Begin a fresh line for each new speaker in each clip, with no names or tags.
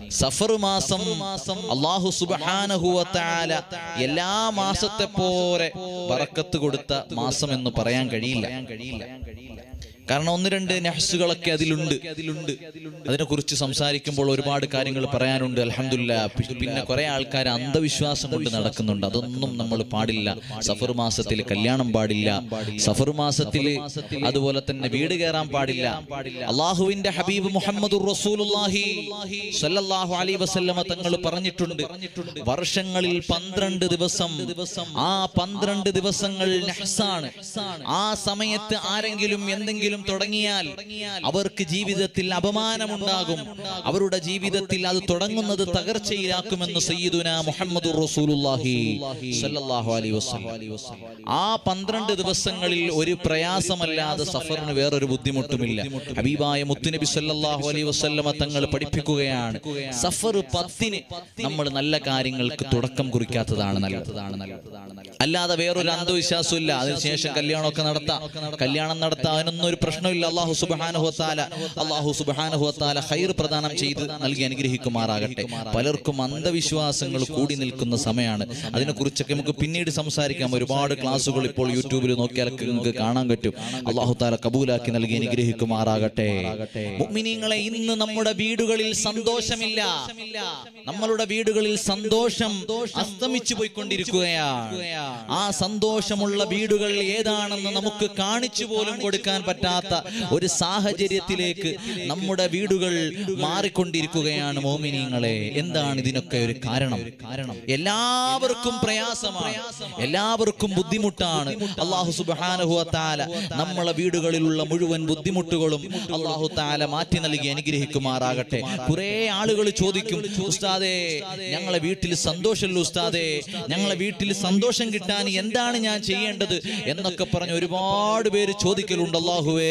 സഫർ മാസം അള്ളാഹു സുബാനഹുവത്താല എല്ലാ മാസത്തെ പോലെ ബറക്കത്ത് കൊടുത്ത മാസം എന്ന് പറയാൻ കഴിയില്ല കാരണം ഒന്ന് രണ്ട് നഹ്സുകളൊക്കെ അതിലുണ്ട് അതിലുണ്ട് അതിനെക്കുറിച്ച് സംസാരിക്കുമ്പോൾ ഒരുപാട് കാര്യങ്ങൾ പറയാനുണ്ട് അലഹമില്ല പിന്നെ കുറെ ആൾക്കാർ അന്ധവിശ്വാസം കൊണ്ട് നടക്കുന്നുണ്ട് അതൊന്നും നമ്മൾ പാടില്ല സഫർ മാസത്തിൽ കല്യാണം പാടില്ല സഫർ മാസത്തിൽ അതുപോലെ തന്നെ വീട് കയറാൻ പാടില്ല അള്ളാഹുവിന്റെ ഹബീബ് മുഹമ്മദ് റസൂലുള്ളാഹി സല്ലല്ലാഹു അലൈഹി വസല്ലമ തങ്ങൾ പറഞ്ഞിട്ടുണ്ട് വർഷങ്ങളിൽ പന്ത്രണ്ട് ദിവസം ആ പന്ത്രണ്ട് ദിവസങ്ങൾ നഹ്സാണ് ആ സമയത്ത് ആരെങ്കിലും എന്തെങ്കിലും തുടങ്ങിയാൽ അവർക്ക് ജീവിതത്തിൽ അപമാനമുണ്ടാകും അവരുടെ ജീവിതത്തിൽ അത് തുടങ്ങുന്നത് തകർച്ചയിലാക്കുമെന്ന് സയ്യിദുന മുഹമ്മദ് റസൂലുള്ളാഹി സല്ലല്ലാഹു അലൈഹി വസല്ലം ആ പന്ത്രണ്ട് ദിവസങ്ങളിൽ ഒരു പ്രയാസമല്ലാതെ സഫറിന് വേറൊരു ബുദ്ധിമുട്ടുമില്ല ഹബീബായ മുത്തുനബി സല്ലല്ലാഹു അലൈഹി വസല്ലമ തങ്ങൾ പഠിപ്പിക്കുകയാണ് സഫർ പത്തിന് നമ്മൾ നല്ല കാര്യങ്ങൾക്ക് തുടക്കം കുറിക്കാത്തതാണ് നല്ലതാണ് നല്ലതാണ് അല്ലാതെ വേറൊരു അന്ധവിശ്വാസമില്ല അതിനുശേഷം കല്യാണമൊക്കെ നടത്താം കല്യാണം നടത്താം അതിനൊന്നും ഒരു പ്രശ്നമില്ല അള്ളാഹു സുബാനുഹത്താല അള്ളാഹു സുബാനുഹത്താല ഹൈർ പ്രദാനം ചെയ്ത് നൽകി അനുഗ്രഹിക്കുമാറാകട്ടെ പലർക്കും അന്ധവിശ്വാസങ്ങൾ കൂടി നിൽക്കുന്ന സമയമാണ് അതിനെക്കുറിച്ചൊക്കെ നമുക്ക് പിന്നീട് സംസാരിക്കാം ഒരുപാട് ക്ലാസ്സുകൾ ഇപ്പോൾ യൂട്യൂബിൽ നോക്കിയാൽ നിങ്ങൾക്ക് കാണാൻ പറ്റും അള്ളാഹു താല കബൂലാക്കി നൽകി അനുഗ്രഹിക്കുമാറാകട്ടെ മുഅ്മിനീങ്ങളെ ഇന്ന് നമ്മുടെ വീടുകളിൽ സന്തോഷമില്ല നമ്മളുടെ വീടുകളിൽ സന്തോഷം അസ്തമിച്ചു പോയിക്കൊണ്ടിരിക്കുകയാണ് ആ സന്തോഷമുള്ള വീടുകൾ ഏതാണെന്ന് നമുക്ക് കാണിച്ചു പോലും കൊടുക്കാൻ പറ്റാത്ത ഒരു സാഹചര്യത്തിലേക്ക് നമ്മുടെ വീടുകൾ മാറിക്കൊണ്ടിരിക്കുകയാണ് മോമിനിയങ്ങളെ എന്താണ് ഇതിനൊക്കെ ഒരു കാരണം കാരണം എല്ലാവർക്കും പ്രയാസമാണ് എല്ലാവർക്കും ബുദ്ധിമുട്ടാണ് അള്ളാഹു സുബാനഹു താല നമ്മളെ വീടുകളിലുള്ള മുഴുവൻ ബുദ്ധിമുട്ടുകളും അള്ളാഹു താല മാറ്റി നൽകി അനുഗ്രഹിക്കുമാറാകട്ടെ കുറെ ആളുകൾ ചോദിക്കും ഉസ്താദേ ഞങ്ങളെ വീട്ടിൽ സന്തോഷമല്ല ഉസ്താദേ ഞങ്ങളെ വീട്ടിൽ സന്തോഷം കിട്ടാൻ എന്താണ് ഞാൻ ചെയ്യേണ്ടത് എന്നൊക്കെ പറഞ്ഞ് ഒരുപാട് പേര് ചോദിക്കലുണ്ട് അള്ളാഹുവേ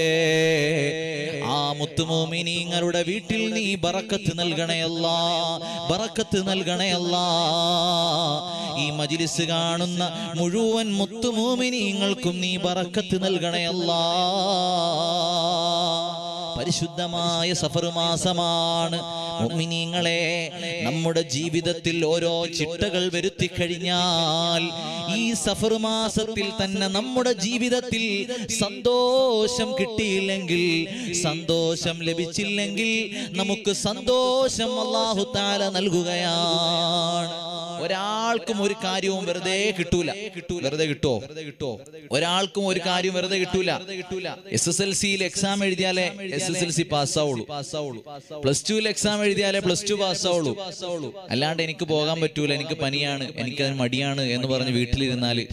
ആ മുത്തുമോമിനിങ്ങളുടെ വീട്ടിൽ നീ ബറക്കത്ത് നൽകണയല്ല ബറക്കത്ത് നൽകണയല്ല ഈ മജിലിസ് കാണുന്ന മുഴുവൻ മുത്തുമോമിനിങ്ങൾക്കും നീ ബറക്കത്ത് നൽകണയല്ല പരിശുദ്ധമായ സഫർ മാസമാണ് മുഅ്മിനീങ്ങളെ നമ്മുടെ ജീവിതത്തിൽ ഓരോ ചിട്ടകൾ വരുത്തി കഴിഞ്ഞാൽ ഈ സഫർ മാസത്തിൽ തന്നെ നമ്മുടെ ജീവിതത്തിൽ സന്തോഷം കിട്ടിയില്ലെങ്കിൽ സന്തോഷം ലഭിച്ചില്ലെങ്കിൽ നമുക്ക് സന്തോഷം അള്ളാഹു താല നൽകുകയാണ് ഒരാൾക്കും ഒരു കാര്യവും വെറുതെ കിട്ടൂല വെറുതെ കിട്ടോ കിട്ടോ ഒരാൾക്കും ഒരു കാര്യം വെറുതെ കിട്ടൂല എസ് എസ് എൽ സിയിൽ എക്സാം എഴുതിയാലേ എസ് എസ് എൽ സി പാസ്സാവുള്ളൂ പ്ലസ് ടുവിൽ എക്സാം എഴുതിയാലേ പ്ലസ് ടു പാസ്സാവുള്ളൂ അല്ലാണ്ട് എനിക്ക് പോകാൻ പറ്റൂല എനിക്ക് പനിയാണ് എനിക്ക് അതിന് മടിയാണ് എന്ന് പറഞ്ഞ് വീട്ടിലിരുന്നാല്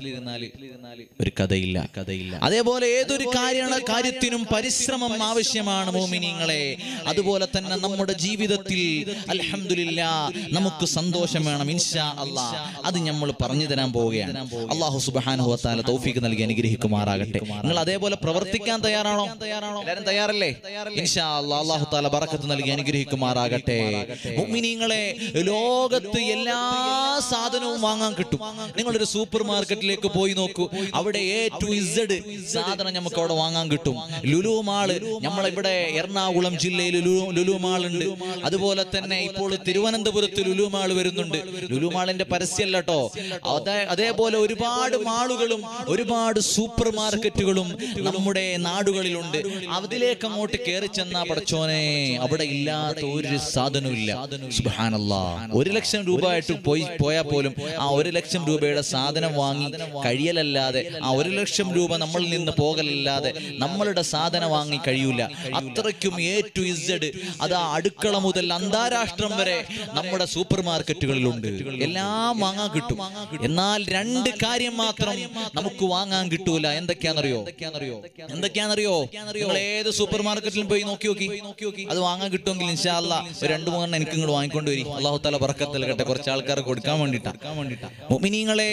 ഒരു കഥയില്ല കഥയില്ല അതേപോലെ ഏതൊരു കാര്യ കാര്യത്തിനും പരിശ്രമം ആവശ്യമാണ് മോമിനിങ്ങളെ അതുപോലെ തന്നെ നമ്മുടെ ജീവിതത്തിൽ അൽഹംദുലില്ലാ നമുക്ക് സന്തോഷം വേണം ഇൻഷാ അല്ലാ അത് നമ്മൾ പറഞ്ഞു തരാൻ പോവുകയാണ് അള്ളാഹു സുബ്ഹാനഹു വതആല തൗഫീഖ് നൽകി അനുഗ്രഹിക്കുമാറാകട്ടെ നിങ്ങൾ അതേപോലെ പ്രവർത്തിക്കാൻ തയ്യാറാണോ എല്ലാവരും തയ്യാറല്ലേ ഇൻഷാ അല്ലാ അള്ളാഹു താല ബറക്കത്ത് നൽകി അനുഗ്രഹിക്കുമാറാകട്ടെ മുഅ്മിനീങ്ങളെ ലോകത്ത് എല്ലാ സാധനവും വാങ്ങാൻ കിട്ടും നിങ്ങളൊരു സൂപ്പർ മാർക്കറ്റിലേക്ക് പോയി നോക്കൂ അവിടെ എ ടു ഇസഡ് സാധനം നമുക്ക് അവിടെ വാങ്ങാൻ കിട്ടും ലുലു മാള് നമ്മളിവിടെ എറണാകുളം ജില്ലയിൽ ലുലു ലുലു മാൾ ഉണ്ട് അതുപോലെ തന്നെ ഇപ്പോൾ തിരുവനന്തപുരത്ത് ലുലു മാൾ വരുന്നുണ്ട് ലുലു മാളിന്റെ പരസ്യമല്ല കേട്ടോ അതേ അതേപോലെ ഒരുപാട് മാളുകളും ഒരുപാട് സൂപ്പർ മാർക്കറ്റുകളും നമ്മുടെ നാടുകളിലുണ്ട് അതിലേക്ക് അങ്ങോട്ട് കയറി ചെന്നാ പടച്ചോനെ അവിടെ ഇല്ലാത്ത ഒരു സാധനവും ഇല്ല സുബ്ഹാനല്ലാ ഒരു ലക്ഷം രൂപ ആയിട്ട് പോയി പോയാൽ പോലും ആ ഒരു ലക്ഷം രൂപയുടെ സാധനം വാങ്ങി കഴിയലല്ലാതെ ആ ഒരു ലക്ഷം രൂപ നമ്മളിൽ നിന്ന് പോകലല്ലാതെ നമ്മളുടെ സാധനം വാങ്ങി കഴിയൂല അത്രയ്ക്കും എ ടു ഇസഡ് അത് ആ അടുക്കള മുതൽ അന്താരാഷ്ട്രം വരെ നമ്മുടെ സൂപ്പർ മാർക്കറ്റുകളിലുണ്ട് എല്ലാം വാങ്ങാൻ കിട്ടും എന്നാൽ രണ്ട് കാര്യം മാത്രം നമുക്ക് വാങ്ങാൻ കിട്ടൂല എന്തൊക്കെയാണെന്നറിയോ എന്തൊക്കെയാണെന്നറിയോ നിങ്ങൾ ഏത് സൂപ്പർ മാർക്കറ്റിലും പോയി നോക്കി നോക്കി അത് വാങ്ങാൻ കിട്ടുമെങ്കിൽ ഇൻഷാല്ല ഒരു രണ്ട് മൂന്നെണ്ണം എനിക്ക് ഇങ്ങോട്ട് വാങ്ങിക്കൊണ്ട് വരി അള്ളാഹു താല പറക്കത്ത് നൽകട്ടെ കുറച്ച് ആൾക്കാർക്ക് കൊടുക്കാൻ വേണ്ടിട്ടാ മുഅ്മിനീങ്ങളെ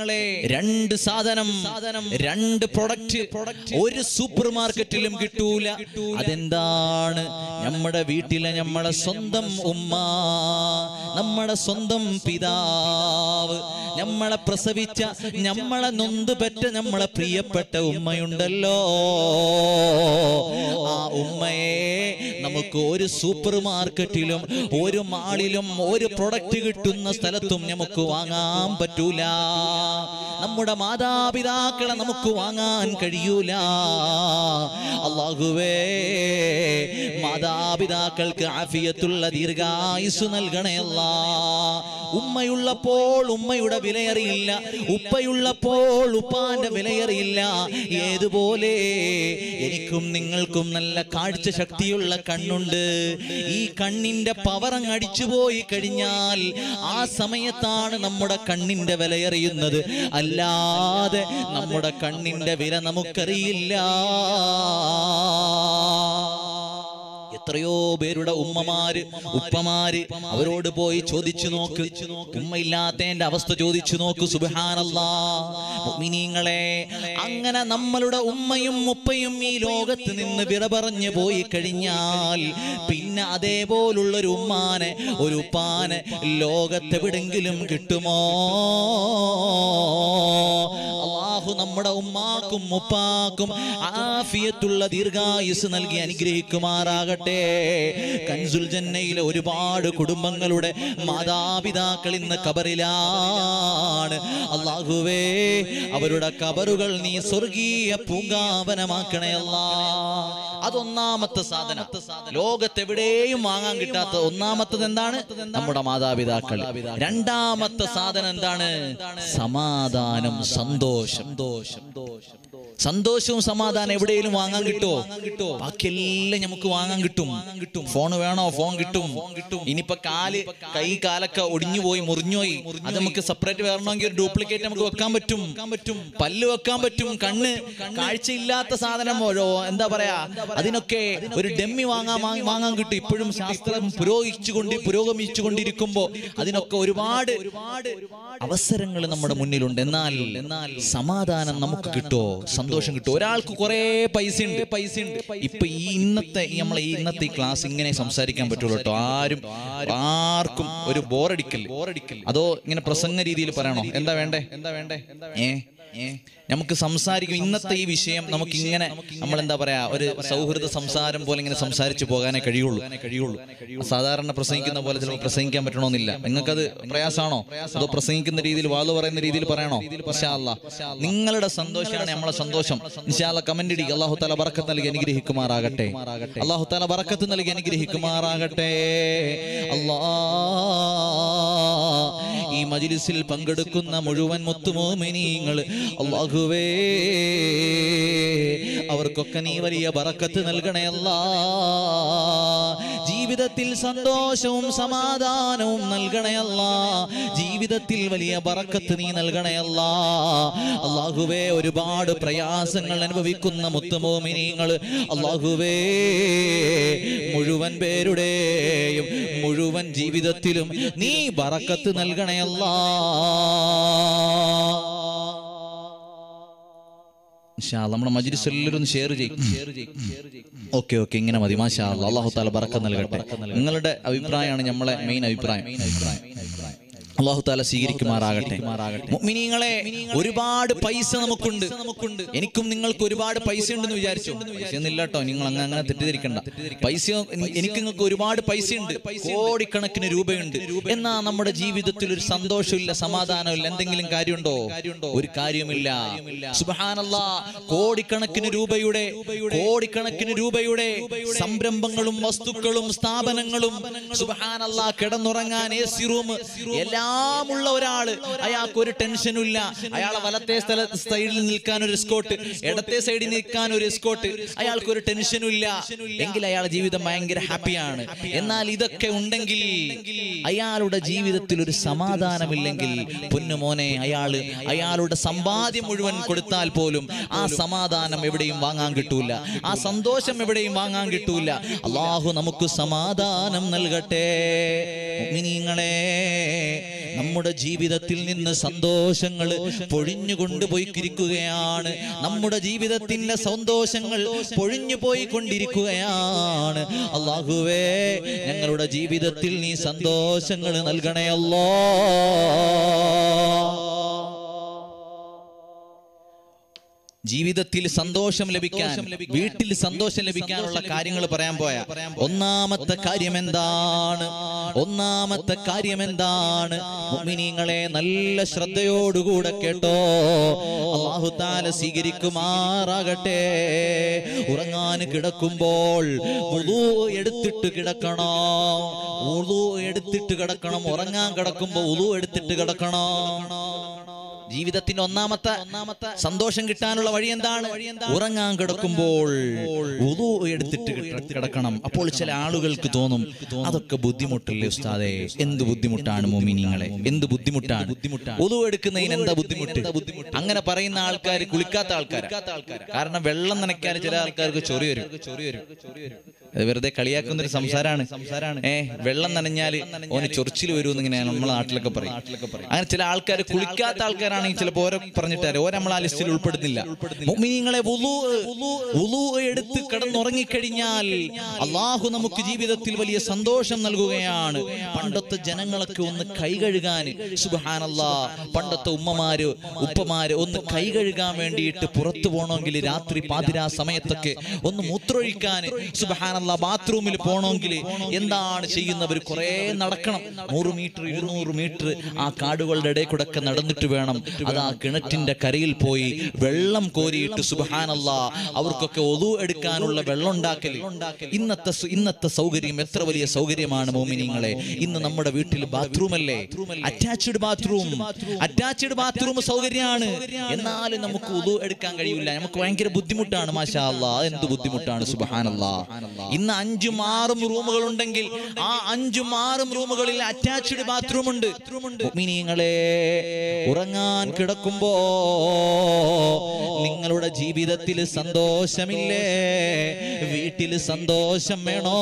രണ്ട് സാധനം രണ്ട് പ്രൊഡക്റ്റ് ഒരു സൂപ്പർ മാർക്കറ്റിലും കിട്ടൂല അതെന്താണ് നമ്മുടെ വീട്ടിലെ നമ്മളെ സ്വന്തം ഉമ്മ നമ്മുടെ സ്വന്തം പിതാവ് നമ്മളെ പ്രസവിച്ച നമ്മളെ നൊന്ത് പെറ്റ നമ്മളെ പ്രിയപ്പെട്ട ഉമ്മയുണ്ടല്ലോ ആ ഉമ്മയെ നമുക്ക് ഒരു സൂപ്പർ മാർക്കറ്റിലും ഒരു മാളിലും ഒരു പ്രൊഡക്റ്റ് കിട്ടുന്ന സ്ഥലത്തും നമുക്ക് വാങ്ങാൻ പറ്റൂല നമ്മുടെ മാതാപിതാക്കളെ നമുക്ക് വാങ്ങാൻ കഴിയൂല അള്ളാഹുവേ മാതാപിതാക്കൾക്ക് ആഫിയത്തുള്ള ദീർഘായുസ് നൽകണേ അല്ലാ ഉമ്മയുള്ളപ്പോൾ ഉമ്മയുടെ വിലയറിയില്ല ഉപ്പയുള്ളപ്പോൾ ഉപ്പാന്റെ വിലയറിയില്ല ഏതുപോലെ എനിക്കും നിങ്ങൾക്കും നല്ല കാഴ്ച ശക്തിയുള്ള കണ്ണുണ്ട് ഈ കണ്ണിന്റെ പവറങ്ങ് അടിച്ചുപോയി കഴിഞ്ഞാൽ ആ സമയത്താണ് നമ്മുടെ കണ്ണിന്റെ വിലയറിയുന്നത് അല്ലാതെ നമ്മുടെ കണ്ണിന്റെ വില നമുക്കറിയില്ല എത്രയോ പേരുടെ ഉമ്മമാര് ഉപ്പമാര് അവരോട് പോയി ചോദിച്ചു നോക്ക് ഉമ്മയില്ലാത്തതിന്റെ അവസ്ഥ ചോദിച്ചു നോക്ക് സുബാനല്ലാ മുഅ്മിനീങ്ങളെ അങ്ങനെ നമ്മളുടെ ഉമ്മയും ഉപ്പയും ഈ ലോകത്ത് നിന്ന് വിട പറഞ്ഞു പോയി കഴിഞ്ഞാൽ പിന്നെ അതേപോലുള്ള ഒരു ഉമ്മാനെ ഒരു ഉപ്പാനെ ലോകത്തെവിടെങ്കിലും കിട്ടുമോ അള്ളാഹു നമ്മുടെ ഉമ്മാക്കും ഉപ്പാക്കും ആഫിയത്തുള്ള ദീർഘായുസ് നൽകി അനുഗ്രഹിക്കുമാറാകട്ടെ കൻസുൽ ജന്നയിലെ ഒരുപാട് കുടുംബങ്ങളുടെ മാതാപിതാക്കൾ ഇന്ന് കബറിലാണ് അള്ളാഹുവേ അവരുടെ കബറുകൾ നീ സ്വർഗീയ പൂങ്കാവനമാക്കണേ അല്ലാ അതൊന്നാമത്തെ സാധനം ലോകത്തെവിടെയും വാങ്ങാൻ കിട്ടാത്ത ഒന്നാമത്തത് എന്താണ് നമ്മുടെ മാതാപിതാക്കൾ രണ്ടാമത്തെ സാധനം എന്താണ് സമാധാനം സന്തോഷം സന്തോഷവും സമാധാനം എവിടെയെങ്കിലും വാങ്ങാൻ കിട്ടുമോ കിട്ടോ ബാക്കിയെല്ലാം നമുക്ക് വാങ്ങാൻ കിട്ടും കിട്ടും ഫോൺ വേണോ ഫോൺ കിട്ടും കിട്ടും ഇനിയിപ്പോ കാല് കൈ കാലൊക്കെ ഒടിഞ്ഞു പോയി മുറിഞ്ഞു പോയി അത് നമുക്ക് സെപ്പറേറ്റ് വരണമെങ്കിൽ ഒരു ഡ്യൂപ്ലിക്കേറ്റ് നമുക്ക് വെക്കാൻ പറ്റും പറ്റും പല്ല് വെക്കാൻ പറ്റും കണ്ണ് കാഴ്ചയില്ലാത്ത സാധനം ഓരോ എന്താ പറയാ അതിനൊക്കെ ഒരു ഡെമ്മി വാങ്ങാൻ വാങ്ങ- വാങ്ങാൻ കിട്ടും ഇപ്പോഴും ശാസ്ത്രം പുരോഗമിച്ചുകൊണ്ട് പുരോഗമിച്ചുകൊണ്ടിരിക്കുമ്പോ അതിനൊക്കെ ഒരുപാട് ഒരുപാട് അവസരങ്ങൾ നമ്മുടെ മുന്നിലുണ്ട് എന്നാൽ എന്നാൽ സമാധാനം നമുക്ക് കിട്ടുമോ സന്തോഷം കിട്ടുമോ ഒരാൾക്ക് കുറെ പൈസ ഉണ്ട് പൈസ ഉണ്ട് ഇപ്പൊ ഈ ഇന്നത്തെ ഈ നമ്മളെ ഈ ഇന്നത്തെ ഈ ക്ലാസ് ഇങ്ങനെ സംസാരിക്കാൻ പറ്റുള്ളൂ കേട്ടോ ആരും ആർക്കും ഒരു ബോറടിക്കൽ ബോറടിക്കൽ അതോ ഇങ്ങനെ പ്രസംഗ രീതിയിൽ പറയണോ എന്താ വേണ്ടേ എന്താ വേണ്ടേ ഏ ഏ നമുക്ക് സംസാരിക്കും ഇന്നത്തെ ഈ വിഷയം നമുക്ക് ഇങ്ങനെ നമ്മൾ എന്താ പറയാ ഒരു സൗഹൃദ സംസാരം പോലെ ഇങ്ങനെ സംസാരിച്ചു പോകാനേ കഴിയുള്ളൂ കഴിയുള്ളൂ സാധാരണ പ്രസംഗിക്കുന്ന പോലെ ചിലപ്പോൾ പ്രസംഗിക്കാൻ പറ്റണമെന്നില്ല നിങ്ങൾക്കത് പ്രയാസമാണോ അതോ പ്രസംഗിക്കുന്ന രീതിയിൽ വാള് പറയുന്ന രീതിയിൽ പറയണോ ഇൻഷാ അല്ലാ. നിങ്ങളുടെ സന്തോഷമാണ് നമ്മളെ സന്തോഷം ഇൻഷാല്ല കമന്റ് ഇടി അള്ളാഹു താല ബറക്കത്ത് നൽകി അനുഗ്രഹിക്കുമാറാകട്ടെ അള്ളാഹു താല ബറക്കത്ത് നൽകി അനുഗ്രഹിക്കുമാറാകട്ടെ അല്ലാ ഈ മജിലിസിൽ പങ്കെടുക്കുന്ന മുഴുവൻ മുത്തുമോമിനീങ്ങൾ അള്ളാഹുവേ അവർക്കൊക്കെ നീ വലിയ ബറക്കത്ത് നൽകണേ അല്ലാ ജീവിതത്തിൽ സന്തോഷവും സമാധാനവും നൽകണേ അല്ലാ ജീവിതത്തിൽ വലിയ ബറക്കത്ത് നീ നൽകണേ അല്ലാ അള്ളാഹുവേ ഒരുപാട് പ്രയാസങ്ങൾ അനുഭവിക്കുന്ന മുത്തുമോമിനീങ്ങൾ അള്ളാഹുവേ മുഴുവൻ പേരുടെയും മുഴുവൻ ജീവിതത്തിലും നീ ബറക്കത്ത് നൽകണേ അല്ലാ ഇൻഷാ അല്ലാ, നമ്മുടെ മജ്ലിസ് എല്ലാവരും ഒന്ന് ഷെയർ ചെയ്യും ഓക്കെ ഓക്കെ ഇങ്ങനെ മതി മാഷാ അല്ലാ. അല്ലാഹു താല ബറക്ക നൽകട്ടെ നിങ്ങളുടെ അഭിപ്രായമാണ് നമ്മളെ മെയിൻ അഭിപ്രായം അള്ളാഹു താല സ്വീകരിക്കുമാറാകട്ടെ മുഅ്മിനീങ്ങളെ ഒരുപാട് പൈസ നമുക്കുണ്ട് നമുക്കുണ്ട് എനിക്കും നിങ്ങൾക്ക് ഒരുപാട് പൈസ ഉണ്ടെന്ന് വിചാരിച്ചു പൈസ ഒന്നും കേട്ടോ നിങ്ങൾ അങ്ങ് അങ്ങനെ തെറ്റിദ്ധരിക്കണ്ട പൈസ എനിക്ക് നിങ്ങൾക്ക് ഒരുപാട് പൈസ ഉണ്ട് കോടിക്കണക്കിന് രൂപയുണ്ട് എന്നാ നമ്മുടെ ജീവിതത്തിൽ ഒരു സന്തോഷമില്ല സമാധാനമില്ല എന്തെങ്കിലും കാര്യമുണ്ടോ ഒരു കാര്യമില്ല സുബഹാനല്ലാ കോടിക്കണക്കിന് രൂപയുടെ കോടിക്കണക്കിന് രൂപയുടെ സംരംഭങ്ങളും വസ്തുക്കളും സ്ഥാപനങ്ങളും സുബഹാനല്ലാ കിടന്നുറങ്ങാൻ എ സി റൂം എല്ലാം ഉള്ള ഒരാള് അയാൾക്ക് ഒരു ടെൻഷനും ഇല്ല അയാളെ വലത്തെ സ്ഥല സൈഡിൽ നിൽക്കാൻ ഒരു എസ്കോട്ട് ഇടത്തെ സൈഡിൽ നിൽക്കാൻ ഒരു എസ്കോട്ട് അയാൾക്ക് ഒരു ടെൻഷനും ഇല്ല എങ്കിൽ അയാളുടെ ജീവിതം ഭയങ്കര ഹാപ്പിയാണ് എന്നാൽ ഇതൊക്കെ ഉണ്ടെങ്കിൽ അയാളുടെ ജീവിതത്തിൽ ഒരു സമാധാനമില്ലെങ്കിൽ പൊന്നുമോനെ അയാള് അയാളുടെ സമ്പാദ്യം മുഴുവൻ കൊടുത്താൽ പോലും ആ സമാധാനം എവിടെയും വാങ്ങാൻ കിട്ടൂല ആ സന്തോഷം എവിടെയും വാങ്ങാൻ കിട്ടൂല അള്ളാഹു നമുക്ക് സമാധാനം നൽകട്ടെ മുഅ്മിനീങ്ങളെ നമ്മുടെ ജീവിതത്തിൽ നിന്ന് സന്തോഷങ്ങൾ പൊഴിഞ്ഞുകൊണ്ട് പോയിക്കിരിക്കുകയാണ് നമ്മുടെ ജീവിതത്തിന്റെ സന്തോഷങ്ങൾ പൊഴിഞ്ഞു പോയിക്കൊണ്ടിരിക്കുകയാണ് അള്ളാഹുവേ ഞങ്ങളുടെ ജീവിതത്തിൽ നീ സന്തോഷങ്ങൾ നൽകണേ അല്ലോ ജീവിതത്തിൽ സന്തോഷം ലഭിക്കാൻ വീട്ടിൽ സന്തോഷം ലഭിക്കാനുള്ള കാര്യങ്ങൾ പറയാൻ പോയ ഒന്നാമത്തെ കാര്യം എന്താണ് ഒന്നാമത്തെ കാര്യം എന്താണ് മുഅ്മിനീങ്ങളെ നല്ല ശ്രദ്ധയോടുകൂടെ കേട്ടോ അല്ലാഹു താല സ്വീകരിക്കുമാറാകട്ടെ ഉറങ്ങാൻ കിടക്കുമ്പോൾ വുളൂ എടുത്തിട്ട് കിടക്കണം വുളൂ എടുത്തിട്ട് കിടക്കണം ഉറങ്ങാൻ കിടക്കുമ്പോൾ വുളൂ എടുത്തിട്ട് കിടക്കണം ജീവിതത്തിന്റെ ഒന്നാമത്തെ ഒന്നാമത്തെ സന്തോഷം കിട്ടാനുള്ള വഴി എന്താണ് ഉറങ്ങാൻ കിടക്കുമ്പോൾ ഉദു എടുത്തിട്ട് കിട- കിടക്കണം അപ്പോൾ ചില ആളുകൾക്ക് തോന്നും അതൊക്കെ ബുദ്ധിമുട്ടല്ലേ ഉസ്താദേ എന്ത് ബുദ്ധിമുട്ടാണ് മോമിനിങ്ങളെ എന്ത് ബുദ്ധിമുട്ടാണ് ബുദ്ധിമുട്ടാണ് ഉദു എടുക്കുന്നതിന് എന്താ ബുദ്ധിമുട്ട് അങ്ങനെ പറയുന്ന ആൾക്കാർ കുളിക്കാത്ത ആൾക്കാർ കാരണം വെള്ളം നനയ്ക്കാൻ ചില ആൾക്കാർക്ക് ചൊറി വരും ചൊറി വരും അത് വെറുതെ കളിയാക്കുന്ന ഒരു സംസാരാണ് സംസാരാണ് ഏ വെള്ളം നനഞ്ഞാല് ഓന് ചൊറിച്ചിൽ വരുമെന്ന് ഇങ്ങനെ നമ്മളെ നാട്ടിലൊക്കെ പറയും അങ്ങനെ ചില ആൾക്കാർ കുളിക്കാത്ത ആൾക്കാരാണെങ്കിൽ ചിലപ്പോ ഓരോ പറഞ്ഞിട്ടാരെ ഓരോ നമ്മൾ ആ ലിസ്റ്റിൽ ഉൾപ്പെടുന്നില്ല മുഅ്മിനീങ്ങളെ വുളൂ വുളൂ എടുത്ത് കിടന്നുറങ്ങിക്കഴിഞ്ഞാൽ അള്ളാഹു നമുക്ക് ജീവിതത്തിൽ വലിയ സന്തോഷം നൽകുകയാണ് പണ്ടത്തെ ജനങ്ങളൊക്കെ ഒന്ന് കൈ കഴുകാൻ സുബഹാനല്ലാ പണ്ടത്തെ ഉമ്മമാര് ഉപ്പമാര് ഒന്ന് കൈ കഴുകാൻ വേണ്ടിയിട്ട് പുറത്തു പോകണമെങ്കിൽ രാത്രി പാതിരാ സമയത്തൊക്കെ ഒന്ന് മൂത്രൊഴിക്കാൻ സുബഹാനല്ലാ ബാത്റൂമിൽ പോകണമെങ്കിൽ എന്താണ് ചെയ്യുന്നവർ കുറെ നടക്കണം നൂറ് മീറ്റർ ഇരുന്നൂറ് മീറ്റർ ആ കാടുകളുടെ ഇടയിൽ കൂടെ ഒക്കെ നടന്നിട്ട് വേണം അത് ആ കിണറ്റിന്റെ കരയിൽ പോയി വെള്ളം കോരിയിട്ട് സുബഹാനല്ല അവർക്കൊക്കെ ഒതു എടുക്കാനുള്ള വെള്ളം ഉണ്ടാക്കൽ ഇന്നത്തെ സു- ഇന്നത്തെ സൗകര്യം എത്ര വലിയ സൗകര്യമാണ് മോമിനിങ്ങളെ ഇന്ന് നമ്മുടെ വീട്ടിൽ ബാത്റൂം അല്ലേ അറ്റാച്ച്ഡ് ബാത്റൂം അറ്റാച്ച്ഡ് ബാത്റൂം സൗകര്യമാണ് എന്നാലും നമുക്ക് ഉതു എടുക്കാൻ കഴിയില്ല നമുക്ക് ഭയങ്കര ബുദ്ധിമുട്ടാണ് മാഷാ അല്ലാ എന്ത് ബുദ്ധിമുട്ടാണ് സുബഹാനല്ലാ ഇന്ന് അഞ്ചും ആറും റൂമുകൾ ഉണ്ടെങ്കിൽ ആ അഞ്ചും ആറും റൂമുകളിൽ അറ്റാച്ച്ഡ് ബാത്റൂം ഉണ്ട് മുഅ്മിനീങ്ങളെ ഉറങ്ങാൻ കിടക്കുമ്പോ നിങ്ങളുടെ ജീവിതത്തിൽ സന്തോഷമില്ലേ വീട്ടിൽ സന്തോഷം വേണോ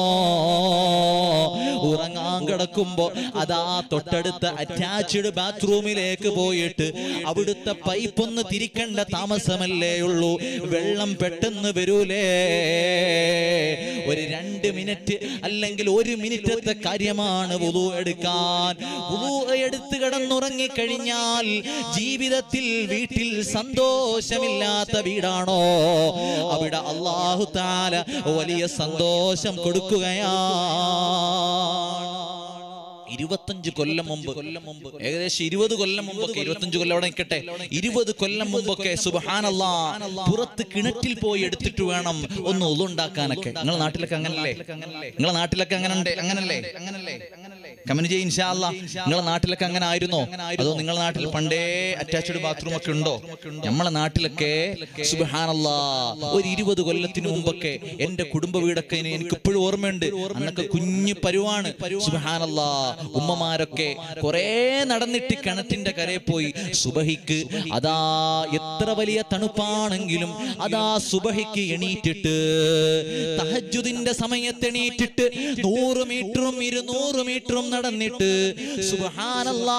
ഉറങ്ങാൻ കിടക്കുമ്പോ അതാ തൊട്ടടുത്ത അറ്റാച്ച്ഡ് ബാത്റൂമിലേക്ക് പോയിട്ട് അവിടുത്തെ പൈപ്പ് ഒന്ന് തിരിക്കേണ്ട താമസമല്ലേ ഉള്ളൂ വെള്ളം പെട്ടെന്ന് വരൂലേ ഒരു രണ്ട് മിനിറ്റ് അല്ലെങ്കിൽ ഒരു മിനിറ്റത്തെ കാര്യമാണ് വുളു എടുക്കാൻ വുളു എടുത്ത് കിടന്നുറങ്ങി കഴിഞ്ഞാൽ ജീവിതത്തിൽ വീട്ടിൽ സന്തോഷമില്ലാത്ത വീടാണോ അവിടെ അള്ളാഹു താല വലിയ സന്തോഷം കൊടുക്കുകയാണ് ഇരുപത്തഞ്ച് കൊല്ലം മുമ്പ് കൊല്ലം മുമ്പ് ഏകദേശം ഇരുപത് കൊല്ലം മുമ്പൊക്കെ ഇരുപത്തഞ്ച് കൊല്ലം അവിടെ നിൽക്കട്ടെ ഇരുപത് കൊല്ലം മുമ്പൊക്കെ സുബഹാനല്ലാ പുറത്ത് കിണറ്റിൽ പോയി എടുത്തിട്ട് വേണം ഒന്ന് ഒതുണ്ടാക്കാനൊക്കെ നിങ്ങളെ നാട്ടിലൊക്കെ അങ്ങനല്ലേ നിങ്ങളെ നാട്ടിലൊക്കെ അങ്ങനെ ഉണ്ട് അങ്ങനല്ലേ അങ്ങനല്ലേ കമന്റ് ചെയ്യും ഇൻഷാല്ല നിങ്ങളെ നാട്ടിലൊക്കെ അങ്ങനെ ആയിരുന്നോ അതോ നിങ്ങളെ നാട്ടിൽ പണ്ടേ അറ്റാച്ച്ഡ് ബാത്റൂം ഒക്കെ ഉണ്ടോ നമ്മളെ നാട്ടിലൊക്കെ സുബഹാനല്ലാ ഒരു ഇരുപത് കൊല്ലത്തിന് മുമ്പൊക്കെ എന്റെ കുടുംബ വീടൊക്കെ ഇനി എനിക്ക് ഇപ്പോഴും ഓർമ്മയുണ്ട് അന്നൊക്കെ കുഞ്ഞു പരുവാണ് സുബഹാനല്ലാ ഉമ്മമാരൊക്കെ കുറെ നടന്നിട്ട് കിണറ്റിന്റെ കരയിൽ പോയി സുബഹിക്ക് അതാ എത്ര വലിയ തണുപ്പാണെങ്കിലും അതാ സുബഹിക്ക് എണീറ്റിട്ട് തഹജുദിന്റെ സമയത്ത് എണീറ്റിട്ട് നൂറ് മീറ്ററും ഇരുന്നൂറ് മീറ്ററും നടന്നിട്ട് സുബഹാനല്ലാ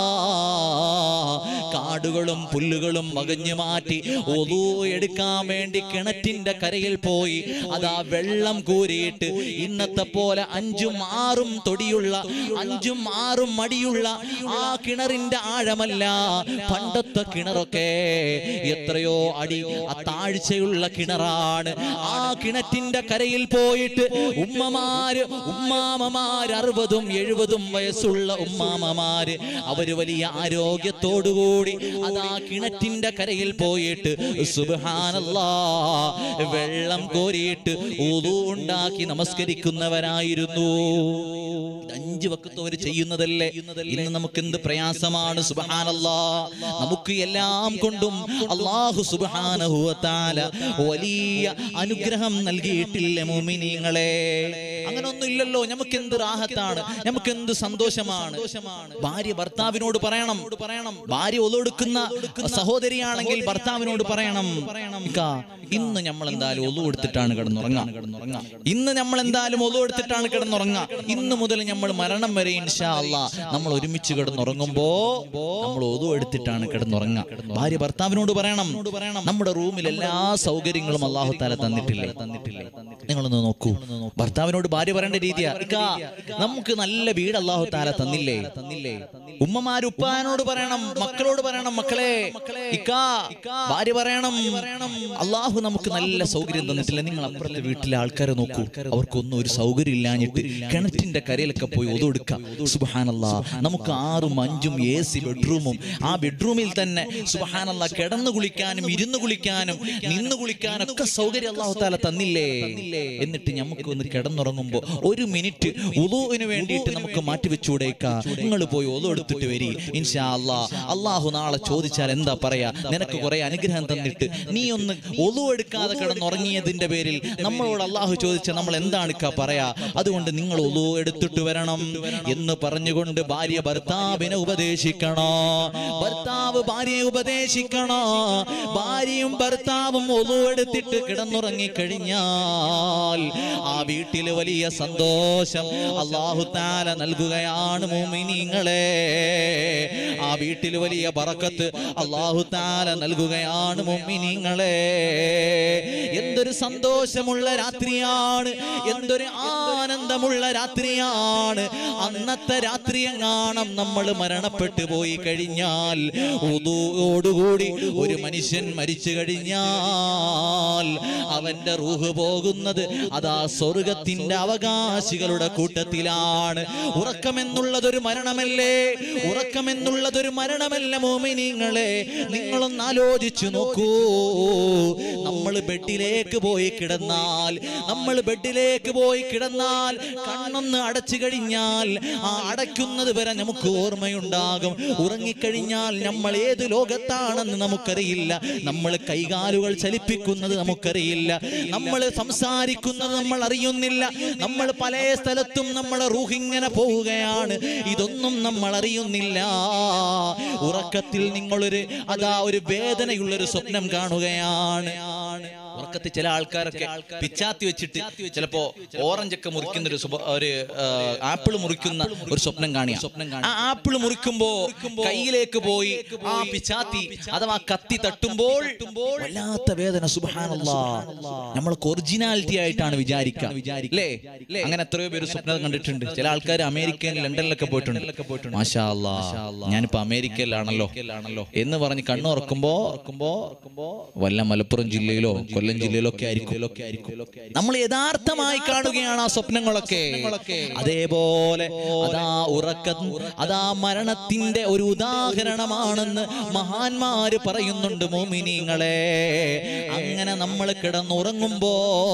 കാടുകളും പുല്ലുകളും വകഞ്ഞു മാറ്റി ഒതു എടുക്കാൻ വേണ്ടി കിണറ്റിന്റെ കരയിൽ പോയി അതാ വെള്ളം കോരിയിട്ട് ഇന്നത്തെ പോലെ അഞ്ചും ആറും തൊടിയുള്ള അഞ്ചും ആറും മടിയുള്ള ആ കിണറിന്റെ ആഴമല്ല പണ്ടത്തെ കിണറൊക്കെ എത്രയോ അടി ആ താഴ്ചയുള്ള കിണറാണ് ആ കിണറ്റിന്റെ കരയിൽ പോയിട്ട് ഉമ്മമാര് ഉമ്മാമമാര് അറുപതും എഴുപതും വയസ്സുള്ള ഉമ്മാമമാര് അവര് വലിയ ആരോഗ്യത്തോടുകൂടി അതാ കിണറ്റിന്റെ കരയിൽ പോയിട്ട് സുബ്ഹാനല്ലാ വെള്ളം കോരിയിട്ട് ഊതു ഉണ്ടാക്കി നമസ്കരിക്കുന്നവരായിരുന്നു ഇത് അഞ്ച് വക്കത്ത് അവർ ചെയ്യുന്നതല്ലേ ഇന്ന് നമുക്ക് എന്ത് പ്രയാസമാണ് സുബ്ഹാനല്ലാ നമുക്ക് എല്ലാം കൊണ്ടും അള്ളാഹു സുബ്ഹാനഹു വ തആല വലിയ അനുഗ്രഹം നൽകിയിട്ടില്ല മുഅ്മിനീങ്ങളെ അങ്ങനെ ഒന്നും ഇല്ലല്ലോ നമുക്ക് എന്ത് റാഹത്താണ് നമുക്ക് എന്ത് സന്തോഷമാണ് ഭാര്യ ഭർത്താവിനോട് പറയണം പറയണം ഭാര്യ ഒലൊടുക്കുന്ന സഹോദരിയാണെങ്കിൽ ഭർത്താവിനോട് പറയണം ഇക്കാ, ഇന്ന് നമ്മൾ എന്തായാലും ഒലു എടുത്തിട്ടാണ് കിടന്നുറങ്ങാം കിടന്നുറങ്ങാം ഇന്ന് നമ്മൾ എന്തായാലും ഒലു എടുത്തിട്ടാണ് കിടന്നുറങ്ങാം ഇന്ന് മുതൽ നമ്മൾ മരണം വരെ ഇൻഷാ അല്ലാ നമ്മൾ ഒരുമിച്ച് കിടന്നുറങ്ങുമ്പോ നമ്മൾ ഒതു എടുത്തിട്ടാണ് കിടന്നുറങ്ങാം ഭാര്യ ഭർത്താവിനോട് പറയണം നമ്മുടെ റൂമിൽ എല്ലാ സൗകര്യങ്ങളും അള്ളാഹു താല തന്നിട്ടില്ലേ തന്നിട്ടില്ലേ നിങ്ങളൊന്ന് നോക്കൂ ഭർത്താവിനോട് ഭാര്യ ഭാര്യ പറയേണ്ട രീതിയാ ഇക്കാ നമുക്ക് നല്ല വീട് അള്ളാഹു താല തന്നില്ലേ തന്നില്ലേ ഉമ്മമാര് ഉപ്പാനോട് പറയണം മക്കളോട് പറയണം മക്കളെ ഇക്കാ ഭാര്യ പറയണം അള്ളാഹു നമുക്ക് നല്ല സൗകര്യം തന്നിട്ടില്ല നിങ്ങൾ അപ്പുറത്തെ വീട്ടിലെ ആൾക്കാരെ നോക്കൂ അവർക്കൊന്നും ഒരു സൗകര്യം ഇല്ലാഞ്ഞിട്ട് കിണറ്റിന്റെ കരയിലൊക്കെ പോയി ഒതുകൊടുക്കാം സുബഹാനല്ലാ നമുക്ക് ആറും അഞ്ചും എ സി ബെഡ്റൂമും ആ ബെഡ്റൂമിൽ തന്നെ സുബഹാനല്ല കിടന്നു കുളിക്കാനും ഇരുന്ന് കുളിക്കാനും നിന്ന് കുളിക്കാനും ഒക്കെ സൗകര്യം അള്ളാഹു താല തന്നില്ലേ എന്നിട്ട് നമുക്ക് ഒന്ന് കിടന്നുറങ്ങുമ്പോ ഒരു മിനിറ്റ് ഉദുവിന് വേണ്ടിയിട്ട് നമുക്ക് മാറ്റി വെച്ചുകൂടേക്കാ നിങ്ങൾ പോയി ഒതു എടുത്തിട്ട് വരി ഇൻഷാ അല്ലാ അള്ളാഹു നാളെ ചോദിച്ചാൽ എന്താ പറയാ നിനക്ക് കുറെ അനുഗ്രഹം തന്നിട്ട് നീ ഒന്ന് ഒതു എടുക്കാതെ കിടന്നുറങ്ങിയതിന്റെ പേരിൽ നമ്മളോട് അള്ളാഹു ചോദിച്ച നമ്മൾ എന്താണ് ഇക്കാ പറയാ അതുകൊണ്ട് നിങ്ങൾ ഒതു എടുത്തിട്ട് വരണം എന്ന് പറഞ്ഞുകൊണ്ട് ഭാര്യ ഭർത്താവിനെ ഉപദേശിക്കണോ ഭർത്താവ് ഭാര്യയെ ഉപദേശിക്കണോ ഭാര്യയും ഭർത്താവും ഒതു എടുത്തിട്ട് കിടന്നുറങ്ങി കഴിഞ്ഞാൽ ആ വീട്ടിൽ വലിയ സന്തോഷം അള്ളാഹു താല നൽകുകയാണ് മോമിനിങ്ങളെ ആ വീട്ടിൽ വലിയ ബറക്കത്ത് അള്ളാഹു താല നൽകുകയാണ് മോമിനിങ്ങളെ എന്തൊരു സന്തോഷമുള്ള രാത്രിയാണ് എന്തൊരു ആനന്ദമുള്ള രാത്രിയാണ് അന്നത്തെ രാത്രി എങ്ങാണം നമ്മൾ മരണപ്പെട്ടു പോയി കഴിഞ്ഞാൽ ഉദുവോടുകൂടി ഒരു മനുഷ്യൻ മരിച്ചു കഴിഞ്ഞാൽ അവന്റെ റൂഹ് പോകുന്നത് അതാ സ്വർഗത്തിന്റെ അവകാശികളുടെ കൂട്ടത്തിലാണ് ഉറക്കമെന്നുള്ളതൊരു മരണമല്ലേ ഉറക്കമെന്നുള്ളതൊരു മരണമല്ല മോമിനിങ്ങളെ നിങ്ങളൊന്ന് ആലോചിച്ചു നോക്കൂ നമ്മൾ ബെഡിലേക്ക് പോയി കിടന്നാൽ നമ്മൾ ബെഡിലേക്ക് പോയി കിടന്നാൽ കണ്ണൊന്ന് അടച്ചു കഴിഞ്ഞാൽ ആ അടയ്ക്കുന്നത് വരെ നമുക്ക് ഓർമ്മയുണ്ടാകും ഉറങ്ങിക്കഴിഞ്ഞാൽ നമ്മൾ ഏത് ലോകത്താണെന്ന് നമുക്കറിയില്ല നമ്മൾ കൈകാലുകൾ ചലിപ്പിക്കുന്നത് നമുക്കറിയില്ല നമ്മൾ സംസാരിക്കുന്നത് നമ്മൾ അറിയുന്നില്ല നമ്മൾ പല സ്ഥലത്തും നമ്മളെ റൂഹിങ്ങനെ പോവുകയാണ് ഇതൊന്നും നമ്മൾ അറിയുന്നില്ല ഉറക്കത്തിൽ നിങ്ങളൊരു അതാ ഒരു വേദനയുള്ളൊരു സ്വപ്നം കാണുകയാണ് ഉറക്കത്തിൽ ചില ആൾക്കാരൊക്കെ പിച്ചാത്തി വെച്ചിട്ട് ചിലപ്പോ ഓറഞ്ച് ഒക്കെ മുറിക്കുന്ന ഒരു സ്വഭ- ഒരു ആപ്പിൾ മുറിക്കുന്ന ഒരു സ്വപ്നം കാണിയ ആ ആപ്പിൾ മുറിക്കുമ്പോ കയ്യിലേക്ക് പോയി ആ പിച്ചാത്തി അഥവാ കത്തി തട്ടുമ്പോൾ വല്ലാത്ത വേദന സുബാനല്ലാ നമ്മൾക്ക് ഒറിജിനാലിറ്റി ആയിട്ടാണ് വിചാരിക്കുക അല്ലേ അങ്ങനെ എത്രയോ പേര് സ്വപ്നം കണ്ടിട്ടുണ്ട് ചില ആൾക്കാർ അമേരിക്കയിൽ ലണ്ടനിലൊക്കെ പോയിട്ടുണ്ട് മാഷാ അല്ലാ ഞാനിപ്പോ അമേരിക്കയിലാണല്ലോ എന്ന് പറഞ്ഞ് കണ്ണുറക്കുമ്പോ വല്ല മലപ്പുറം ജില്ലയിലോ കൊല്ലം ജില്ലയിലോ ഒക്കെ ആയിരിക്കും നമ്മൾ യഥാർത്ഥമായി കാണുകയാണ് ആ സ്വപ്നങ്ങളൊക്കെ അതേപോലെ അതാ ഉറക്കം അതാ മരണത്തിന്റെ ഒരു ഉദാഹരണമാണെന്ന് മഹാന്മാര് പറയുന്നുണ്ട് മോമിനിങ്ങളെ അങ്ങനെ നമ്മൾ കിടന്നുറങ്ങുമ്പോ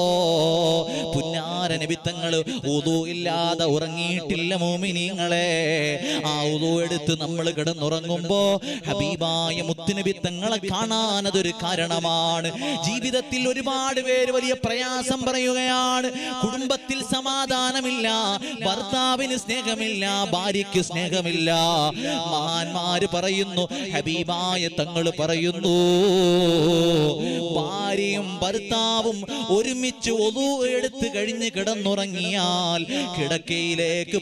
പുന്നാര നിമിത്തങ്ങള് ഉതു ഇല്ലാതെ ഉറങ്ങിയിട്ടില്ല മോമിനിങ്ങളെ ആ ഉതു എടുത്ത് നമ്മൾ കിടന്നുറങ്ങുമ്പോ ഹബീബായ മുത്തുനിമിത്തങ്ങളെ കാണാൻ അതൊരു കാരണമാണ് ജീവിതത്തിൽ ഒരുപാട് പേര് വലിയ പ്രയാസം പറയുകയാണ് കുടുംബത്തിൽ സമാധാനമില്ല ഭർത്താവിന് സ്നേഹമില്ല ഭാര്യയ്ക്ക് സ്നേഹമില്ല മഹാന്മാര് പറയുന്നു ഹബീബായ തങ്ങൾ പറയുന്നു ഭാര്യയും ഭർത്താവും ഒരുമിച്ച് ഒതു എടുത്ത് കഴിഞ്ഞ് കിടന്നുറങ്ങിയാൽ കിടക്കയിലേക്ക്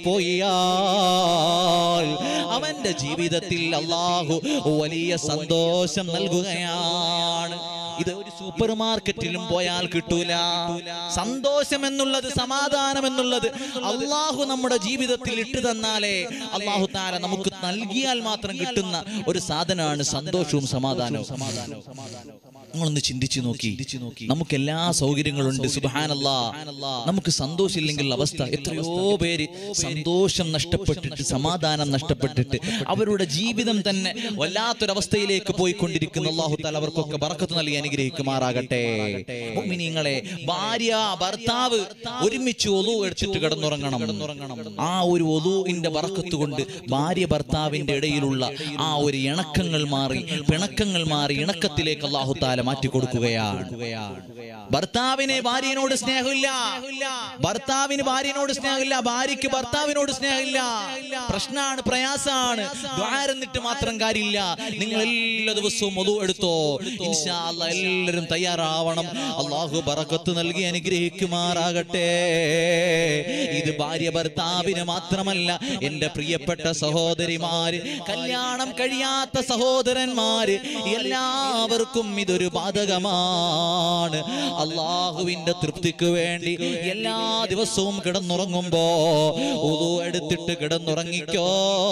പോയാൽ അവന്റെ ജീവിതത്തിൽ അള്ളാഹു വലിയ സന്തോഷം നൽകുകയാണ് ഇത് ഒരു സൂപ്പർ മാർക്കറ്റിലും പോയാൽ കിട്ടൂല സന്തോഷം എന്നുള്ളത് സമാധാനം എന്നുള്ളത് അള്ളാഹു നമ്മുടെ ജീവിതത്തിൽ ഇട്ടു തന്നാലേ അള്ളാഹു താര നമുക്ക് നൽകിയാൽ മാത്രം കിട്ടുന്ന ഒരു സാധനമാണ് സന്തോഷവും സമാധാനവും നിങ്ങളൊന്ന് ചിന്തിച്ചു നോക്കി നമുക്ക് എല്ലാ സൗകര്യങ്ങളുണ്ട് സുബാനല്ലാ നമുക്ക് സന്തോഷമില്ലെങ്കിൽ അവസ്ഥ എത്രയോ പേര് സന്തോഷം നഷ്ടപ്പെട്ടിട്ട് സമാധാനം നഷ്ടപ്പെട്ടിട്ട് അവരുടെ ജീവിതം തന്നെ വല്ലാത്തൊരവസ്ഥയിലേക്ക് പോയിക്കൊണ്ടിരിക്കുന്ന അള്ളാഹു താല അവർക്കൊക്കെ ബറക്കത്ത് നൽകി അനുഗ്രഹിക്കുമാറാകട്ടെ മുഅ്മിനീങ്ങളെ ഭാര്യ ഭർത്താവ് ഒരുമിച്ച് ഒതു എടുത്തിട്ട് കിടന്നുറങ്ങണം ആ ഒരു ഒതുവിന്റെ ബറക്കത്ത് കൊണ്ട് ഭാര്യ ഭർത്താവിന്റെ ഇടയിലുള്ള ആ ഒരു ഇണക്കങ്ങൾ മാറി പിണക്കങ്ങൾ മാറി ഇണക്കത്തിലേക്ക് അള്ളാഹു താല മാറ്റി കൊടുക്കുകയാണ് ഭർത്താവിന് ഭാര്യനോട് സ്നേഹമില്ല ഭർത്താവിന് ഭാര്യനോട് സ്നേഹമില്ല ഭാര്യയ്ക്ക് ഭർത്താവിനോട് സ്നേഹമില്ല പ്രശ്നമാണ് പ്രയാസമാണ് ദ്വാരന്നിട്ട് മാത്രം കാര്യമില്ല നിങ്ങൾ എല്ലാ ദിവസവും ഒതു എടുത്തോ ഇൻഷാ അല്ലാ എല്ലാവരും തയ്യാറാവണം അള്ളാഹു ബറക്കത്ത് നൽകി അനുഗ്രഹിക്കുമാറാകട്ടെ ഇത് ഭാര്യ ഭർത്താവിന് മാത്രമല്ല എന്റെ പ്രിയപ്പെട്ട സഹോദരിമാര് കല്യാണം കഴിയാത്ത സഹോദരന്മാര് എല്ലാവർക്കും ഇതൊരു ബാധകമാണ് അള്ളാഹുവിന്റെ തൃപ്തിക്ക് വേണ്ടി എല്ലാ ദിവസവും കിടന്നുറങ്ങുമ്പോ ഉദു എടുത്തിട്ട് കിടന്നുറങ്ങിക്കോ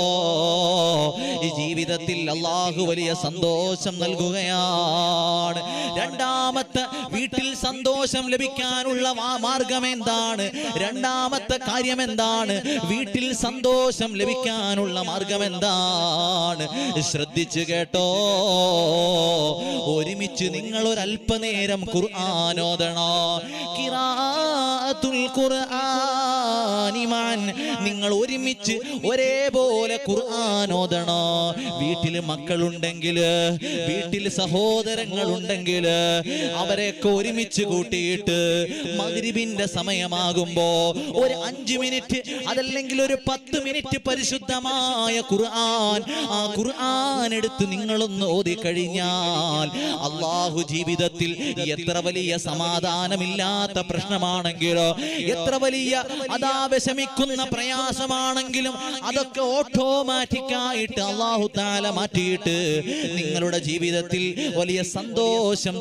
ഈ ജീവിതത്തിൽ അള്ളാഹു വലിയ സന്തോഷം നൽകുകയാണ് രണ്ടാമത്തെ വീട്ടിൽ സന്തോഷം ലഭിക്കാനുള്ള മാ- മാർഗം എന്താണ് രണ്ടാമത്തെ കാര്യം എന്താണ് വീട്ടിൽ സന്തോഷം ലഭിക്കാനുള്ള മാർഗം എന്താണ് ശ്രദ്ധിച്ചു കേട്ടോ ഒരുമിച്ച് നിങ്ങൾ ഒരു അല്പനേരം ഖുർആാനോദണോ ഖിറാഅത്തുൽ ഖുർആനി മഅൻ. നിങ്ങൾ ഒരുമിച്ച് ഒരേപോലെ ഖുർആാനോദണോ വീട്ടിൽ മക്കളുണ്ടെങ്കിൽ വീട്ടിൽ സഹോദരങ്ങളുണ്ടെങ്കിൽ അവരെയൊക്കെ ഒരുമിച്ച് കൂട്ടിയിട്ട് മഗ്രിബിന്റെ സമയമാകുമ്പോ ഒരു അഞ്ചു മിനിറ്റ് അതല്ലെങ്കിൽ ഒരു പത്ത് മിനിറ്റ് പരിശുദ്ധമായ ഖുർആൻ ആ ഖുർആൻ എടുത്ത് നിങ്ങളൊന്ന് ഓതി കഴിഞ്ഞാൽ അള്ളാഹു ജീവിതത്തിൽ എത്ര വലിയ സമാധാനമില്ലാത്ത പ്രശ്നമാണെങ്കിലോ എത്ര വലിയ അതാ വിഷമിക്കുന്ന പ്രയാസമാണെങ്കിലും അതൊക്കെ ഓട്ടോമാറ്റിക് ആയിട്ട് അള്ളാഹു താല മാറ്റിയിട്ട് നിങ്ങളുടെ ജീവിതത്തിൽ വലിയ സന്തോഷം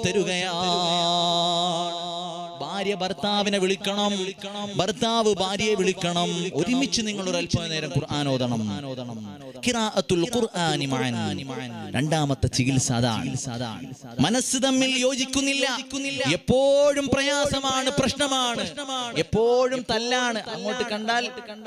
തരുകയാണ് ഭാര്യ ഭർത്താവിനെ വിളിക്കണം ഭർത്താവ് ഭാര്യയെ വിളിക്കണം ഒരുമിച്ച് നിങ്ങൾ ഒരു അല്പ നേരം ഖുർആൻ ഓതണം ഖിറാഅത്തുൽ ഖുർആനി മഅൻ. രണ്ടാമത്തെ ചികിത്സ അതാണ് മനസ്സ് തമ്മിൽ യോജിക്കുന്നില്ല എപ്പോഴും പ്രയാസമാണ് പ്രശ്നമാണ് എപ്പോഴും തല്ലാണ് അങ്ങോട്ട് കണ്ടാൽ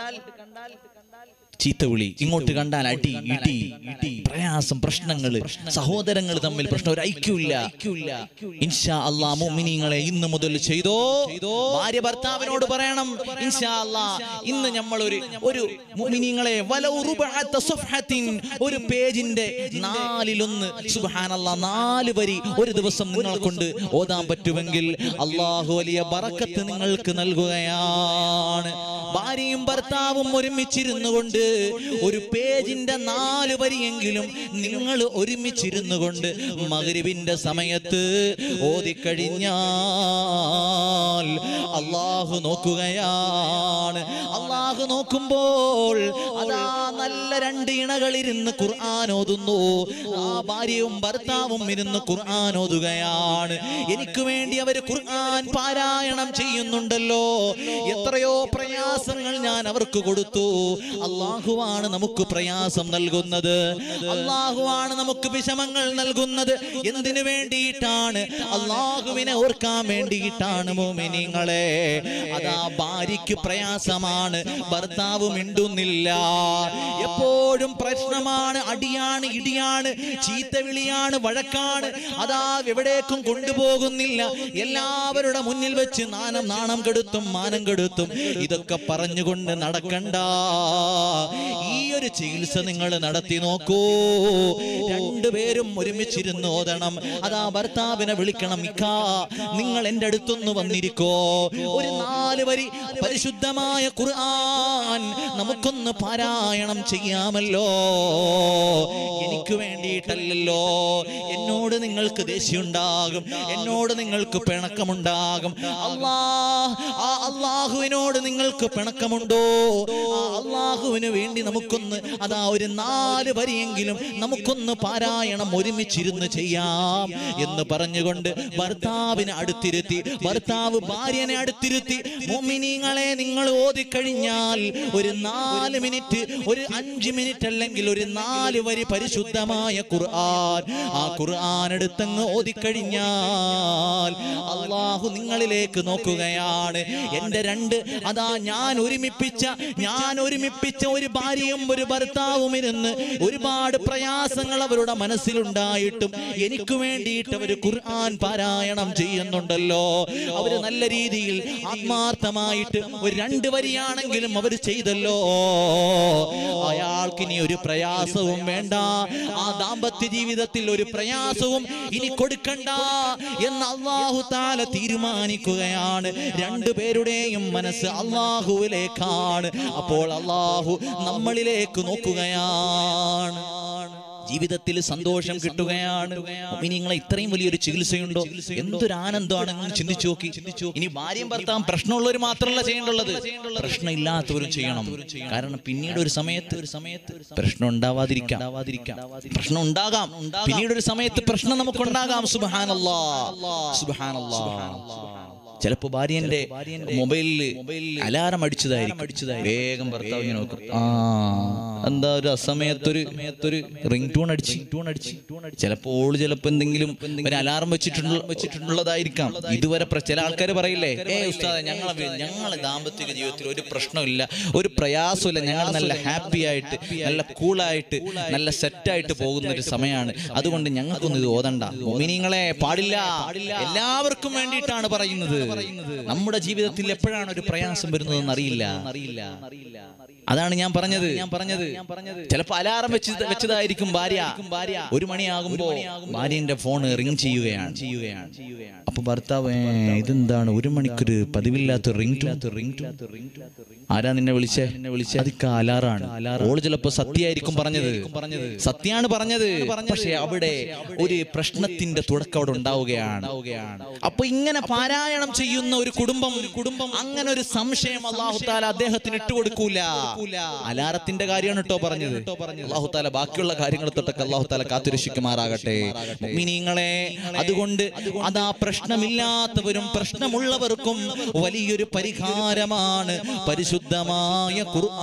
ചീത്തവിളി ഇങ്ങോട്ട് കണ്ടാൽ അടി ഇടി ഇടി പ്രയാസം പ്രശ്നങ്ങൾ സഹോദരങ്ങൾ തമ്മിൽ പ്രശ്നം ഒരു ഐക്യമില്ല ഇൻഷാ അല്ലാ മുഅ്മിനീങ്ങളെ ഇന്ന് മുതൽ ചെയ്തോ ഭാര്യ ഭർത്താവിനോട് പറയണം ഇൻഷാ അല്ലാ ഇന്ന് നമ്മൾ ഒരു ഒരു മുഅ്മിനീങ്ങളെ വലൗ റുബഅത്ത സഫഹത്തിൻ ഒരു പേജിന്റെ നാലിലൊന്ന് സുബ്ഹാനല്ലാ നാല് വരി ഒരു ദിവസം നിങ്ങളെ കൊണ്ട് ഓതാൻ പറ്റുമെങ്കിൽ അള്ളാഹു വലിയ ബറക്കത്ത് നിങ്ങൾക്ക് നൽകുകയാണ് ഭാര്യയും ഭർത്താവും ഒരുമിച്ചിരുന്നു കൊണ്ട് ഒരു പേജിന്റെ നാല് വരിയെങ്കിലും നിങ്ങൾ ഒരുമിച്ചിരുന്നു കൊണ്ട് മകരിവിന്റെ സമയത്ത് ഓതിക്കഴിഞ്ഞാൽ അള്ളാഹു നോക്കുകയാണ് അള്ളാഹു നോക്കുമ്പോൾ അതാ നല്ല രണ്ട് ഇണകൾ ഇരുന്ന് ഖുർആൻ ഓതുന്നു ആ ഭാര്യയും ഭർത്താവും ഇരുന്ന് ഖുർആൻ ഓതുകയാണ് എനിക്ക് വേണ്ടി അവർ ഖുർആൻ പാരായണം ചെയ്യുന്നുണ്ടല്ലോ എത്രയോ പ്രയാസങ്ങൾ ഞാൻ അവർക്ക് കൊടുത്തു അള്ളാഹുവാണ് നമുക്ക് പ്രയാസം നൽകുന്നത് അള്ളാഹുവാണ് നമുക്ക് വിഷമങ്ങൾ നൽകുന്നത് എന്തിനു വേണ്ടിയിട്ടാണ് അള്ളാഹുവിനെ ഓർക്കാൻ വേണ്ടിയിട്ടാണ് മോമിനിങ്ങളെ അതാ ഭാര്യയ്ക്ക് പ്രയാസമാണ് ഭർത്താവ് മിണ്ടുന്നില്ല എപ്പോഴും പ്രശ്നമാണ് അടിയാണ് ഇടിയാണ് ചീത്തവിളിയാണ് വഴക്കാണ് അതാ എവിടേക്കും കൊണ്ടുപോകുന്നില്ല എല്ലാവരുടെ മുന്നിൽ വെച്ച് നാണം നാണം കെടുത്തും മാനം കെടുത്തും ഇതൊക്കെ പറഞ്ഞുകൊണ്ട് നടക്കണ്ട ഈ ഒരു ചികിത്സ നിങ്ങൾ നടത്തി നോക്കൂ രണ്ടുപേരും ഒരുമിച്ചിരുന്ന് ഓതണം അതാ ഭർത്താവിനെ വിളിക്കണം ഇക്കാ നിങ്ങൾ എന്റെ അടുത്തൊന്ന് വന്നിരിക്കോ ഒരു നാല് വരി പരിശുദ്ധമായ ഖുർആൻ നമുക്കൊന്ന് പാരായണം ചെയ്യാമല്ലോ എനിക്ക് വേണ്ടിയിട്ടല്ലല്ലോ എന്നോട് നിങ്ങൾക്ക് ദേഷ്യമുണ്ടാകും എന്നോട് നിങ്ങൾക്ക് പിണക്കമുണ്ടാകും അല്ലാ ആ അള്ളാഹുവിനോട് നിങ്ങൾക്ക് പിണക്കമുണ്ടോ ആ അള്ളാഹുവിന് വേണ്ടി നമുക്കൊന്ന് അതാ ഒരു നാല് വരിയെങ്കിലും നമുക്കൊന്ന് പാരായണം ഒരുമിച്ചിരുന്ന് ചെയ്യാം എന്ന് പറഞ്ഞുകൊണ്ട് ഭർത്താവിനെ അടുത്തിരുത്തി ഭർത്താവ് ഭാര്യനെ അടുത്തിരുത്തി മോമിനിങ്ങളെ നിങ്ങൾ ഓതിക്കഴിഞ്ഞാൽ ഒരു നാല് മിനിറ്റ് ഒരു അഞ്ച് മിനിറ്റ് അല്ലെങ്കിൽ ഒരു നാല് വരി പരിശുദ്ധമായ ഖുർആൻ ആ ഖുർആൻ എടുത്തങ്ങ് ഓതിക്കഴിഞ്ഞാൽ അള്ളാഹു നിങ്ങളിലേക്ക് നോക്കുകയാണ് എന്റെ രണ്ട് അതാ ഞാൻ ഒരുമിപ്പിച്ച ഞാൻ ഒരുമിപ്പിച്ച ഒരു ഭാര്യയും ഒരു ഭർത്താവും ഇരുന്ന് ഒരുപാട് പ്രയാസങ്ങൾ അവരുടെ മനസ്സിലുണ്ടായിട്ടും എനിക്ക് വേണ്ടിയിട്ട് അവർ ഖുർആൻ പാരായണം ചെയ്യുന്നുണ്ടല്ലോ അവര് നല്ല രീതിയിൽ ആത്മാർത്ഥമായിട്ട് ഒരു രണ്ട് വരിയാണെങ്കിലും അവർ ചെയ്തല്ലോ അയാൾക്ക് ഇനി ഒരു പ്രയാസവും വേണ്ട ആ ദാമ്പത്യ ജീവിതത്തിൽ ഒരു പ്രയാസവും ഇനി കൊടുക്കണ്ട എന്ന് അള്ളാഹു താല തീരുമാനിക്കുകയാണ് രണ്ടുപേരുടെയും മനസ്സ് അള്ളാഹുവിലേക്കാണ് അപ്പോൾ അള്ളാഹു നമ്മളിലേക്ക് നോക്കുകയാണ് ജീവിതത്തിൽ സന്തോഷം കിട്ടുകയാണ് നിങ്ങളെ ഇത്രയും വലിയൊരു ചികിത്സയുണ്ടോ എന്തൊരു ആനന്ദമാണ് നിങ്ങൾ ചിന്തിച്ചു നോക്കി ഇനി ഭാര്യയും ഭർത്താവും പ്രശ്നമുള്ളവർ മാത്രമല്ല ചെയ്യേണ്ടുള്ളത് പ്രശ്നമില്ലാത്തവരും ചെയ്യണം കാരണം പിന്നീട് ഒരു സമയത്ത് ഒരു സമയത്ത് പ്രശ്നം ഉണ്ടാവാതിരിക്കാം പ്രശ്നം ഉണ്ടാകാം പിന്നീട് ഒരു സമയത്ത് പ്രശ്നം നമുക്ക് ഉണ്ടാകാം സുബഹാനല്ലാ സുബഹാനല്ലാ ചിലപ്പോ ഭാര്യന്റെ മൊബൈലില് അലാറം അടിച്ചതായിരിക്കും വേഗം ഭർത്താവ് ഇങ്ങനെ നോക്കും ആ എന്താ ഒരു അസമയത്തൊരു ഒരു റിംഗ് ടൂൺ അടിച്ച് ടൂൺ അടിച്ച് ചിലപ്പോ ഓള് ചിലപ്പോ എന്തെങ്കിലും ഒരു അലാറം വെച്ചിട്ടുള്ള വെച്ചിട്ടുള്ളതായിരിക്കാം ഇതുവരെ പ്ര- ചില ആൾക്കാർ പറയില്ലേ ഏ ഉസ്താദെ ഞങ്ങളെ ഞങ്ങളെ ദാമ്പത്തിക ജീവിതത്തിൽ ഒരു പ്രശ്നമില്ല ഒരു പ്രയാസമില്ല ഞങ്ങൾ നല്ല ഹാപ്പി ആയിട്ട് നല്ല കൂളായിട്ട് നല്ല സെറ്റായിട്ട് പോകുന്ന ഒരു സമയമാണ് അതുകൊണ്ട് ഞങ്ങൾക്കൊന്നും ഇത് ഓതണ്ട മോമിനിങ്ങളെ പാടില്ല എല്ലാവർക്കും വേണ്ടിയിട്ടാണ് പറയുന്നത് നമ്മുടെ ജീവിതത്തിൽ എപ്പോഴാണ് ഒരു പ്രയാസം വരുന്നതെന്ന് അറിയില്ല അറിയില്ല അതാണ് ഞാൻ പറഞ്ഞത് ഞാൻ പറഞ്ഞത് ചിലപ്പോ അലാറം വെച്ച് വെച്ചതായിരിക്കും ഭാര്യ ഭാര്യ ഒരു മണിയാകുമ്പോ ഭാര്യന്റെ ഫോൺ റിംഗ് ചെയ്യുകയാണ് ചെയ്യുകയാണ് അപ്പൊ ഭർത്താവ് "ഏ, ഇതെന്താണ് ഒരു മണിക്കൊരു പതിവില്ലാത്ത റിംഗ് റിംഗ് ആരാ നിന്നെ വിളിച്ചേ എന്നെ വിളിച്ചേ അതിക്ക അലാറാണ് ഓള് ചിലപ്പോ സത്യായിരിക്കും പറഞ്ഞത് പറഞ്ഞത് സത്യാണ് പറഞ്ഞത് പക്ഷെ അവിടെ ഒരു പ്രശ്നത്തിന്റെ തുടക്കം അവിടെ ഉണ്ടാവുകയാണ് അപ്പൊ ഇങ്ങനെ പാരായണം ചെയ്യുന്ന ഒരു കുടുംബം കുടുംബം അങ്ങനെ ഒരു സംശയം അള്ളാഹു താല അദ്ദേഹത്തിന് ഇട്ടുകൊടുക്കൂല അലാറത്തിന്റെ കാര്യമാണ് കേട്ടോ പറഞ്ഞത് അള്ളാഹു താല ബാക്കിയുള്ള കാര്യങ്ങൾ തൊട്ടൊക്കെ അള്ളാഹു താല കാത്തുരക്ഷിക്കുമാറാകട്ടെ മിനിങ്ങളെ അതുകൊണ്ട് അതാ പ്രശ്നമില്ലാത്തവരും പ്രശ്നമുള്ളവർക്കും വലിയൊരു പരിഹാരമാണ് പരിശുദ്ധമായ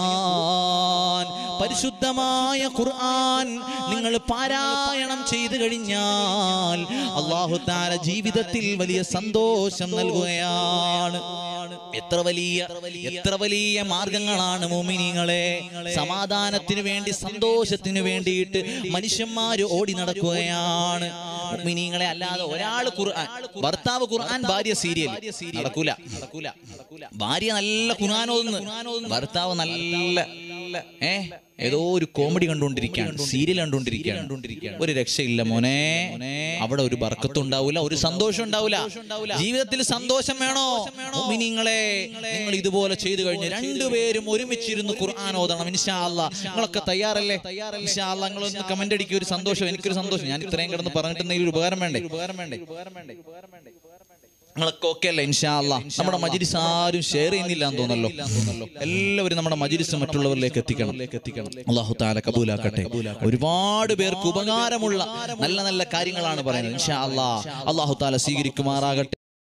ഖുർആൻ പരിശുദ്ധമായ ഖുർആൻ നിങ്ങൾ പാരായണം ചെയ്തു കഴിഞ്ഞാൽ അള്ളാഹു താല ജീവിതത്തിൽ വലിയ സന്തോഷം നൽകുകയാണ് എത്ര വലിയ എത്ര വലിയ മാർഗങ്ങളാണ് മോമിനിങ്ങളെ സമാധാനത്തിന് വേണ്ടി സന്തോഷത്തിന് വേണ്ടിയിട്ട് മനുഷ്യന്മാര് ഓടി നടക്കുകയാണ് മോമിനിങ്ങളെ അല്ലാതെ ഒരാൾ ഖുർആൻ ഭർത്താവ് ഖുർആൻ ഭാര്യ സീരിയൽ നടക്കൂല നടക്കൂല ഭാര്യ നല്ല ഖുർആൻ ഓതുന്നു ഭർത്താവ് നല്ല ഏ ഏതോ ഒരു കോമഡി കണ്ടുകൊണ്ടിരിക്കുകയാണ് സീരിയൽ കണ്ടുകൊണ്ടിരിക്കുകയാണ് ഒരു രക്ഷയില്ല മോനെ അവിടെ ഒരു ബർക്കത്തും ഉണ്ടാവില്ല ഒരു സന്തോഷം ഉണ്ടാവില്ല ജീവിതത്തിൽ സന്തോഷം വേണോ നിങ്ങളെ നിങ്ങൾ ഇതുപോലെ ചെയ്തു കഴിഞ്ഞ് രണ്ടുപേരും ഒരുമിച്ചിരുന്ന് ഖുർആൻ ഓതണം ഇൻഷാ അല്ലാ നിങ്ങളൊക്കെ തയ്യാറല്ലേ ഇൻഷാ അല്ലാ നിങ്ങളൊന്ന് കമന്റ് അടിക്കുക ഒരു സന്തോഷം എനിക്കൊരു സന്തോഷം ഞാൻ ഇത്രയും കിടന്ന് പറഞ്ഞിട്ടുണ്ടെങ്കിൽ ഒരു ഉപകാരം വേണ്ടേ ഉപകാരം വേണ്ടേ ഉപകാരം വേണ്ടേ ഉപകാരം വേണ്ടേ നിങ്ങളൊക്കെ ഓക്കെ അല്ലേ ഇൻഷാ അല്ലാ നമ്മുടെ മജിരിസ് ആരും ഷെയർ ചെയ്യുന്നില്ല എന്ന് തോന്നല്ലോ എല്ലാവരും നമ്മുടെ മജിരിസ് മറ്റുള്ളവരിലേക്ക് എത്തിക്കണം എത്തിക്കണം അള്ളാഹു താല കബൂലാക്കട്ടെ ഒരുപാട് പേർക്ക് ഉപകാരമുള്ള നല്ല നല്ല കാര്യങ്ങളാണ് പറയുന്നത് ഇൻഷാ അല്ലാ അള്ളാഹു താല സ്വീകരിക്കുമാറാകട്ടെ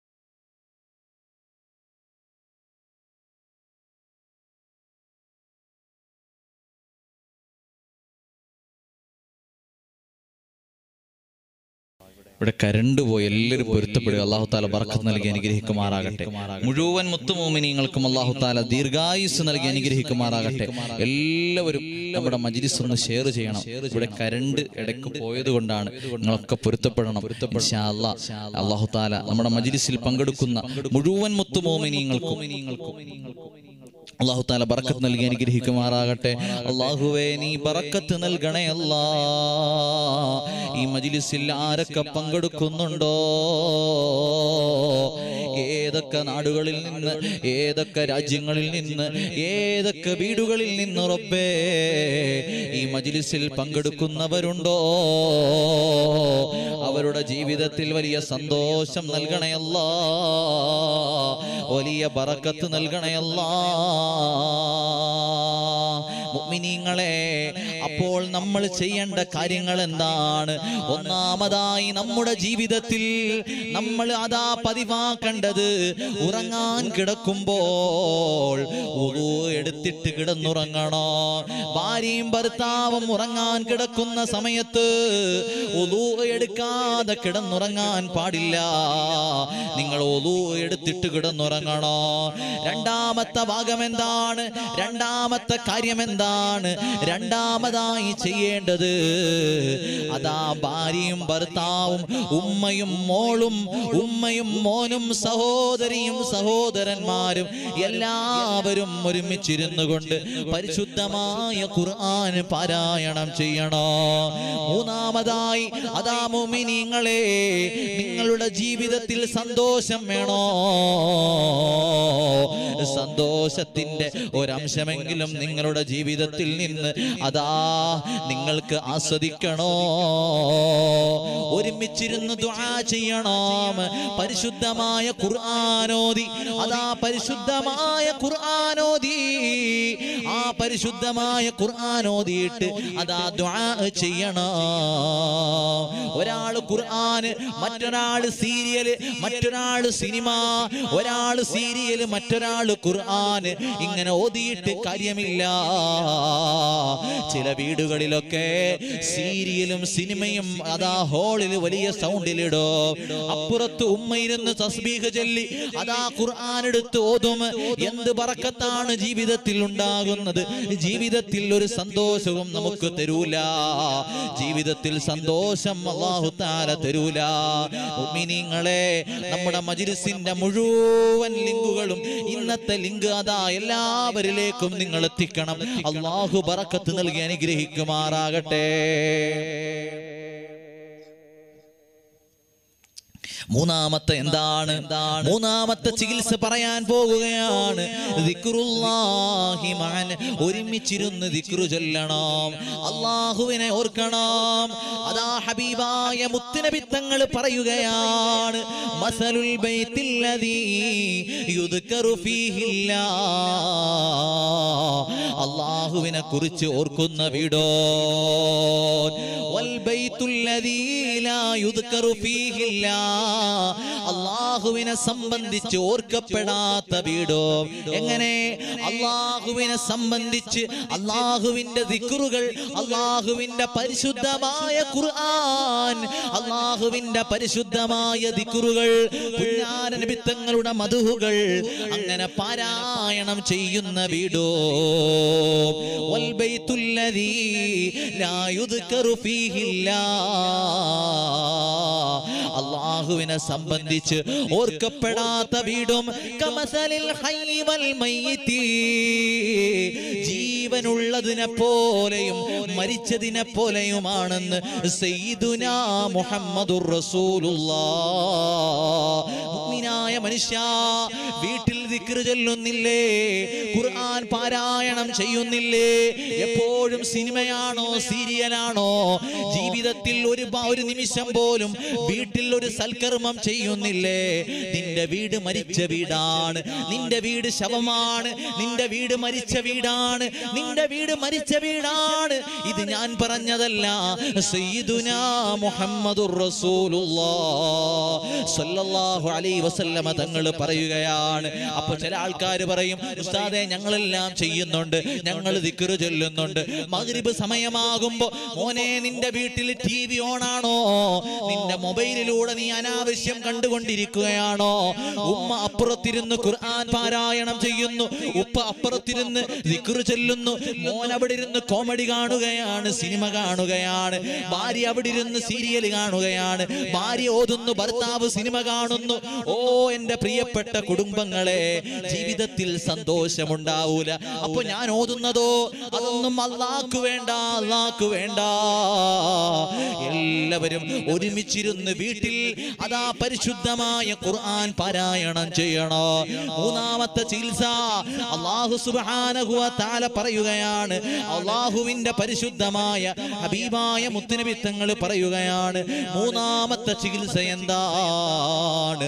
ഇവിടെ കരണ്ട് പോയി എല്ലാവരും പൊരുത്തപ്പെടുക അള്ളാഹു താല ബർക്കത്ത് നൽകി അനുഗ്രഹിക്കുമാറാകട്ടെ മുഴുവൻ മുത്തുമോമിനിയങ്ങൾക്കും അള്ളാഹു താല ദീർഘായുസ് നൽകി അനുഗ്രഹിക്കുമാറാകട്ടെ എല്ലാവരും നമ്മുടെ മജിലിസ് ഒന്ന് ഷെയർ ചെയ്യണം ഇവിടെ കരണ്ട് ഇടയ്ക്ക് പോയത് കൊണ്ടാണ് നിങ്ങളൊക്കെ പൊരുത്തപ്പെടണം ഇൻഷാ അല്ലാ. അള്ളാഹു താല നമ്മുടെ മജിലിസിൽ പങ്കെടുക്കുന്ന മുഴുവൻ മുത്തുമോമിനിയങ്ങൾക്കും അള്ളാഹു താല ബറക്കത്ത് നൽകി അനുഗ്രഹിക്കുമാറാകട്ടെ അള്ളാഹുവേ നീ ബറക്കത്ത് നൽകണേ അല്ലാ ഈ മജിലിസിൽ ആരൊക്കെ പങ്കെടുക്കുന്നുണ്ടോ ഏതൊക്കെ നാടുകളിൽ നിന്ന് ഏതൊക്കെ രാജ്യങ്ങളിൽ നിന്ന് ഏതൊക്കെ വീടുകളിൽ നിന്ന് റബ്ബേ ഈ മജിലിസിൽ പങ്കെടുക്കുന്നവരുണ്ടോ അവരുടെ ജീവിതത്തിൽ വലിയ സന്തോഷം നൽകണയല്ലാ വലിയ ബറക്കത്ത് നൽകണയല്ലാ മുഅ്മിനീങ്ങളെ അപ്പോൾ നമ്മൾ ചെയ്യേണ്ട കാര്യങ്ങൾ എന്താണ് ഒന്നാമതായി നമ്മുടെ ജീവിതത്തിൽ നമ്മൾ അതാ പതിവാക്കേണ്ടത് ഉറങ്ങാൻ കിടക്കുമ്പോൾ ഉളു എടുത്തിട്ട് കിടന്നുറങ്ങണോ ഭാര്യയും ഭർത്താവും ഉറങ്ങാൻ കിടക്കുന്ന സമയത്ത് ഉളു എടുക്കാതെ കിടന്നുറങ്ങാൻ പാടില്ല നിങ്ങൾ ഒതു എടുത്തിട്ട് കിടന്നുറങ്ങണോ രണ്ടാമത്തെ ഭാഗം എന്താണ് രണ്ടാമത്തെ കാര്യം എന്താണ് രണ്ടാമതായി ചെയ്യേണ്ടത് അതാ ഭാര്യയും ഭർത്താവും ഉമ്മയും മോളും ഉമ്മയും മോനും സഹോദരിയും സഹോദരന്മാരും എല്ലാവരും ഒരുമിച്ചിരുന്നു കൊണ്ട് പരിശുദ്ധമായ ഖുർആൻ പാരായണം ചെയ്യണോ മൂന്നാമതായി അതാ മുമിനിങ്ങളെ നിങ്ങളുടെ ജീവിതത്തിൽ സന്തോഷം വേണോ സന്തോഷത്തിന്റെ ഒരംശമെങ്കിലും നിങ്ങളുടെ ജീവിതത്തിൽ ജീവിതത്തിൽ നിന്ന് അതാ നിങ്ങൾക്ക് ആസ്വദിക്കണോ ഒരുമിച്ചിരുന്ന് ദുആ ചെയ്യണം പരിശുദ്ധമായ ഖുർആാനോദി അതാ പരിശുദ്ധമായ ഖുർആാനോദി ആ പരിശുദ്ധമായ ഖുർആാനോദിയിട്ട് അതാ ദുആ ചെയ്യണം ഒരാള് ഖുർആന് മറ്റൊരാള് സീരിയല് മറ്റൊരാള് സിനിമ ഒരാള് സീരിയല് മറ്റൊരാള് ഖുർആന് ഇങ്ങനെ ഓതിയിട്ട് കാര്യമില്ല ചില വീടുകളിലൊക്കെ സീരിയലും സിനിമയും അതാ ഹോളിൽ വലിയ സൗണ്ടിലിടോ അപ്പുറത്ത് ഉമ്മയിരുന്ന് തസ്ബീഹ് ചൊല്ലി അതാ ഖുർആൻ എടുത്ത് ഓതും എന്ത് പറക്കത്താണ് ജീവിതത്തിൽ ഉണ്ടാകുന്നത് ജീവിതത്തിൽ ഒരു സന്തോഷവും നമുക്ക് തരൂല ജീവിതത്തിൽ സന്തോഷം അള്ളാഹു താല തരൂല മുഅ്മിനീങ്ങളെ നമ്മുടെ മജ്ലിസിന്റെ മുഴുവൻ ലിങ്കുകളും ഇന്നത്തെ ലിങ്ക് അതാ എല്ലാവരിലേക്കും നിങ്ങൾ എത്തിക്കണം അള്ളാഹു ബറക്കത്ത് നൽകി അനുഗ്രഹിക്കുമാറാകട്ടെ മൂന്നാമത്തെ എന്താണ് മൂന്നാമത്തെ ചികിത്സ പറയാൻ പോകുകയാണ് ദിക്റുല്ലാഹി മഅൻ. ഒരുമിച്ചിരുന്ന് ദിക്റു ചൊല്ലണം അള്ളാഹുവിനെ ഓർക്കണം അതാ ഹബീബായ മുത്തുനബി തങ്ങൾ പറയുകയാണ് മസലുൽ ബൈത്തില്ലദീ യുദ്കറു ഫീഹില്ലാ അള്ളാഹുവിനെ കുറിച്ച് ഓർക്കുന്ന വീടോ വൽ ബൈത്തുല്ലദീ ലാ യുദ്കറു ഫീഹില്ലാ അള്ളാഹുവിനെ സംബന്ധിച്ച് ഓർക്കപ്പെടാത്ത വീടോ എങ്ങനെ അള്ളാഹുവിനെ സംബന്ധിച്ച് അള്ളാഹുവിന്റെ ദിക്റുകൾ അള്ളാഹുവിന്റെ പരിശുദ്ധമായ ഖുർആൻ അള്ളാഹുവിന്റെ പരിശുദ്ധമായ ദിക്റുകൾ പുണ്യാനബിത്തങ്ങളുടെ മധുഹുകൾ അങ്ങനെ പാരായണം ചെയ്യുന്ന വീടോ വൽ ബൈത്തുല്ലദീ ലാ യുദ്കറു ഫീഹില്ലാ അള്ളാഹുവിനെ സംബന്ധിച്ച് ഓർക്കപ്പെടാത്ത വീടും കമസലിൽ ഹയ്യി വൽ മയ്യിത്തി. ജീവനുള്ളതിനെ പോലെയും മരിച്ചതിനെ പോലെയുമാണെന്ന് സയ്യിദുനാ മുഹമ്മദുർ റസൂലുള്ളാഹ് മനുഷ്യ വീട്ടിൽ ദിക്റ് ചൊല്ലുന്നില്ലേ ഖുർആൻ പാരായണം ചെയ്യുന്നില്ലേ എപ്പോഴും സിനിമയാണോ സീരിയലാണോ ജീവിതത്തിൽ ഒരു ബ- ഒരു നിമിഷം പോലും വീട്ടിൽ ഒരു സൽക്കർമ്മം ചെയ്യുന്നില്ലേ നിന്റെ വീട് മരിച്ച വീടാണ് നിന്റെ വീട് ശവമാണ് നിന്റെ വീട് മരിച്ച വീടാണ് നിന്റെ വീട് മരിച്ച വീടാണ് ഇത് ഞാൻ പറഞ്ഞതല്ല സയ്യിദുനാ മുഹമ്മദുർ റസൂലുള്ളാഹ് സ്വല്ലല്ലാഹു അലൈഹി വസല്ലമ തങ്ങൾ പറയുകയാണ് അപ്പോൾ ചില ആൾക്കാർ പറയും ഉസ്താദെ ഞങ്ങളെല്ലാം ചെയ്യുന്നുണ്ട് ഞങ്ങൾ ദിക്റ് ചൊല്ലുന്നുണ്ട് മഗ്രിബ് സമയമാകുമ്പോ മോനെ നിന്റെ വീട്ടിൽ ടി വി ഓണാണോ നിന്റെ മൊബൈലിലൂടെ നീ അനാവശ്യം കണ്ടുകൊണ്ടിരിക്കുകയാണോ ഉമ്മ അപ്പുറത്തിരുന്ന് ഖുർആൻ പാരായണം ചെയ്യുന്നു ഉപ്പ അപ്പുറത്തിരുന്ന് ദിക്റ് ചൊല്ലുന്നു മോൻ അവിടെ ഇരുന്ന് കോമഡി കാണുകയാണ് സിനിമ കാണുകയാണ് ഭാര്യ അവിടെ ഇരുന്ന് സീരിയൽ കാണുകയാണ് ഭാര്യ ഓതുന്നു ഭർത്താവ് സിനിമ കാണുന്നു ഓ എന്റെ പ്രിയപ്പെട്ട കുടുംബങ്ങളെ ജീവിതത്തിൽ സന്തോഷമുണ്ടാവൂല അപ്പൊ ഞാൻ ഓതുന്നതോ അതൊന്നും അള്ളാക്ക് വേണ്ട അള്ളാക്ക് വേണ്ട എല്ലാവരും ഒരുമിച്ചിരുന്ന് വീട്ടിൽ അതാ പരിശുദ്ധമായ ഖുർആൻ പാരായണം ചെയ്യണോ മൂന്നാമത്തെ ചികിത്സ അള്ളാഹു സുബ്ഹാനഹു വ തആല പറയുകയാണ് അള്ളാഹുവിന്റെ പരിശുദ്ധമായ ഹബീബായ മുത്തുനബി തങ്ങൾ പറയുകയാണ് മൂന്നാമത്തെ ചികിത്സ എന്താണ്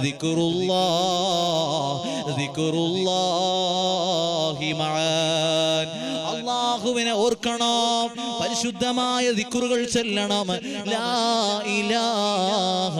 ദിക്റുല്ലാഹ് ദിക്റുല്ലാഹി മഅൻ അള്ളാഹുവിനെ ഓർക്കണം പരിശുദ്ധമായ ദിക്റുകൾ ചെല്ലണം ലാ ഇലാഹ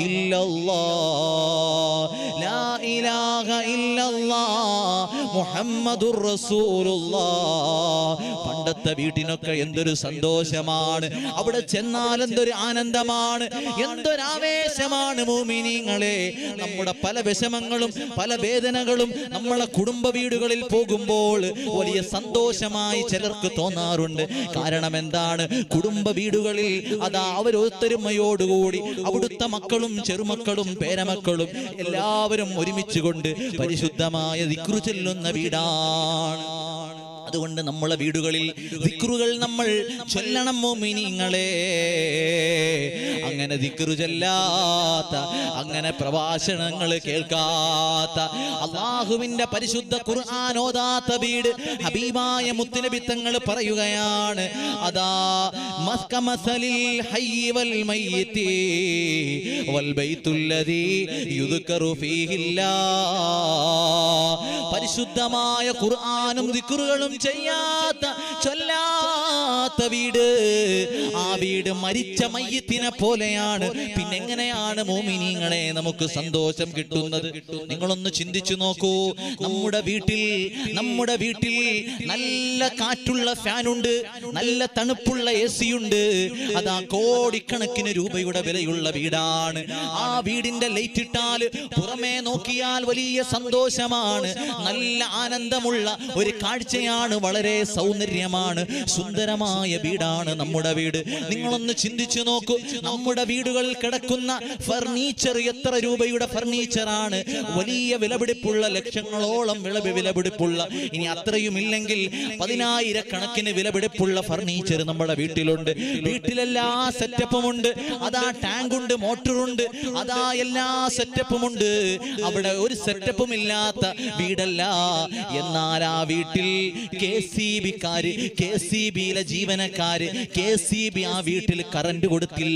ഇല്ലല്ലാഹ് ലാ ഇലാഹ ഇല്ലല്ലാഹ് മുഹമ്മദുർ റസൂലുള്ളാഹ് പണ്ടത്തെ വീട്ടിനൊക്കെ എന്തൊരു സന്തോഷമാണ് അവിടെ ചെന്നാൽ എന്തൊരു ആനന്ദമാണ് എന്തൊരു ആവേശമാണ് മോമിനിങ്ങളെ നമ്മുടെ പല വിഷമങ്ങളും പല വേദനകളും നമ്മളെ കുടുംബ വീടുകളിൽ പോകുമ്പോൾ വലിയ സന്തോഷമായി ചിലർക്ക് തോന്നാറുണ്ട് കാരണം എന്താണ് കുടുംബ വീടുകളിൽ അതാ അവരൊത്തൊരുമയോടുകൂടി അവിടുത്തെ മക്കളും ചെറുമക്കളും പേരമക്കളും എല്ലാവരും ഒരുമിച്ച് കൊണ്ട് പരിശുദ്ധമായ ദിക്റു ചെല്ലുന്ന വീടാണ് അതുകൊണ്ട് നമ്മളെ വീടുകളിൽ ദിക്റുകൾ നമ്മൾ ചൊല്ലണം മോമിനിങ്ങളെ അങ്ങനെ ദിക്റു ചൊല്ലാത്ത അങ്ങനെ പ്രഭാഷണങ്ങൾ കേൾക്കാത്ത അള്ളാഹുവിന്റെ പരിശുദ്ധ ഖുർആൻ ഓതാത്ത വീട് ഹബീബായ മുത്തുനബി തങ്ങൾ പറയുകയാണ് അതാ മസ്കമസലിൽ ഹയ്യി വൽ മയ്യിത്തി വൽ ബൈത്തുല്ലദീ യുദ്കറു ഫീഹില്ലാ പരിശുദ്ധമായ ഖുർആനും ദിക്റുകളും ചെയ്യാത്ത ചൊല്ലാത്ത വീട് ആ വീട് മരിച്ച മയ്യത്തിനെ പോലെയാണ് പിന്നെ എങ്ങനെയാണ് മോമിനിങ്ങളെ നമുക്ക് സന്തോഷം കിട്ടുന്നത് നിങ്ങളൊന്ന് ചിന്തിച്ചു നോക്കൂ നമ്മുടെ വീട്ടിൽ നമ്മുടെ വീട്ടിൽ നല്ല കാറ്റുള്ള ഫാനുണ്ട് നല്ല തണുപ്പുള്ള എ സി ഉണ്ട് അതാ കോടിക്കണക്കിന് രൂപയുടെ വിലയുള്ള വീടാണ് ആ വീടിന്റെ ലൈറ്റ് ഇട്ടാൽ പുറമേ നോക്കിയാൽ വലിയ സന്തോഷമാണ് നല്ല ആനന്ദമുള്ള ഒരു കാഴ്ചയാണ് വളരെ സൗന്ദര്യമാണ് സുന്ദരമായ വീടാണ് നമ്മുടെ വീട് നിങ്ങളൊന്ന് ചിന്തിച്ചു നോക്കൂ നമ്മുടെ വീടുകളിൽ കിടക്കുന്ന ഫർണിച്ചർ എത്ര രൂപയുടെ ഫർണിച്ചറാണ് വലിയ വിലപിടിപ്പുള്ള ലക്ഷങ്ങളോളം വില വിലപിടിപ്പുള്ള ഇനി അത്രയും ഇല്ലെങ്കിൽ പതിനായിരക്കണക്കിന് വിലപിടിപ്പുള്ള ഫർണിച്ചർ നമ്മുടെ വീട്ടിലുണ്ട് വീട്ടിലെല്ലാ സെറ്റപ്പും ഉണ്ട് അതാ ടാങ്ക് ഉണ്ട് മോട്ടറുണ്ട് അതാ എല്ലാ സെറ്റപ്പും ഉണ്ട് അവിടെ ഒരു സെറ്റപ്പും ഇല്ലാത്ത വീടല്ല എന്നാൽ ആ വീട്ടിൽ കെ സി ബിക്കാര് കെ സി ബിയിലെ ജീവനക്കാര് കെ സി ബി ആ വീട്ടിൽ കറണ്ട് കൊടുത്തില്ല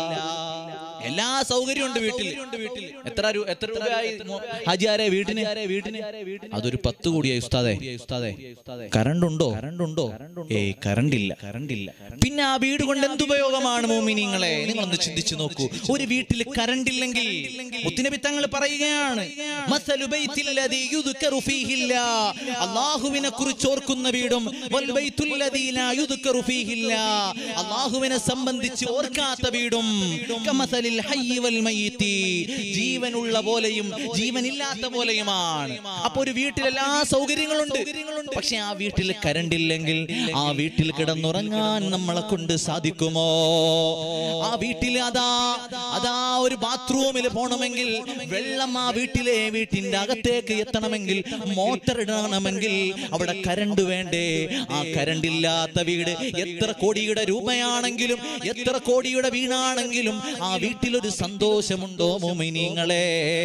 എല്ലാ സൗകര്യവും ഉണ്ട് വീട്ടിൽ എത്ര രൂ- എത്ര രൂപയായി മോ- ഹാജിയാരെ വീട്ടിന് വീട്ടിന് അതൊരു പത്ത് കോടിയായി ഉസ്താദെ ഉസ്താദെ കറണ്ട് ഉണ്ടോ കറണ്ട് ഉണ്ടോ ഏയ് കറണ്ട് ഇല്ല കറണ്ട് ഇല്ല പിന്നെ ആ വീട് കൊണ്ട് എന്തുപയോഗമാണ് മോമിനിങ്ങളെ നിങ്ങളൊന്ന് ചിന്തിച്ചു നോക്കൂ ഒരു വീട്ടിൽ കറണ്ട് ഇല്ലെങ്കിൽ മുത്തുനബി തങ്ങൾ പറയുകയാണ് മസലു ബൈത്തില്ലദീ യുദ്കറു ഫീഹില്ലാ. അള്ളാഹുവിനെ കുറിച്ച് ഓർക്കുന്ന വീടും വൽ ബൈത്തുല്ലദീ ലാ യുദ്കറു ഫീഹില്ലാ. അള്ളാഹുവിനെ സംബന്ധിച്ച് ഓർക്കാത്ത വീടും കമസലിൽ ഹയ്യി വൽ മയ്യിത്തി. ജീവനുള്ള പോലെയും ജീവനില്ലാത്ത പോലെയുമാണ് അപ്പൊ ഒരു വീട്ടിൽ എല്ലാ സൗകര്യങ്ങളുണ്ട് പക്ഷെ ആ വീട്ടിൽ കരണ്ട് ഇല്ലെങ്കിൽ ആ വീട്ടിൽ കിടന്നുറങ്ങാൻ നമ്മളെ കൊണ്ട് സാധിക്കുമോ ആ വീട്ടിൽ അതാ അതാ ഒരു ബാത്റൂമിൽ പോകണമെങ്കിൽ വെള്ളം ആ വീട്ടിലെ വീട്ടിന്റെ അകത്തേക്ക് എത്തണമെങ്കിൽ മോട്ടർ ഇടണമെങ്കിൽ അവിടെ കരണ്ട് വേണ്ടേ ആ കരണ്ട് ഇല്ലാത്ത വീട് എത്ര കോടിയുടെ രൂപയാണെങ്കിലും എത്ര കോടിയുടെ വീണാണെങ്കിലും ആ വീട്ടിലൊരു സന്തോഷമുണ്ടോ മോമിനിങ്ങളെ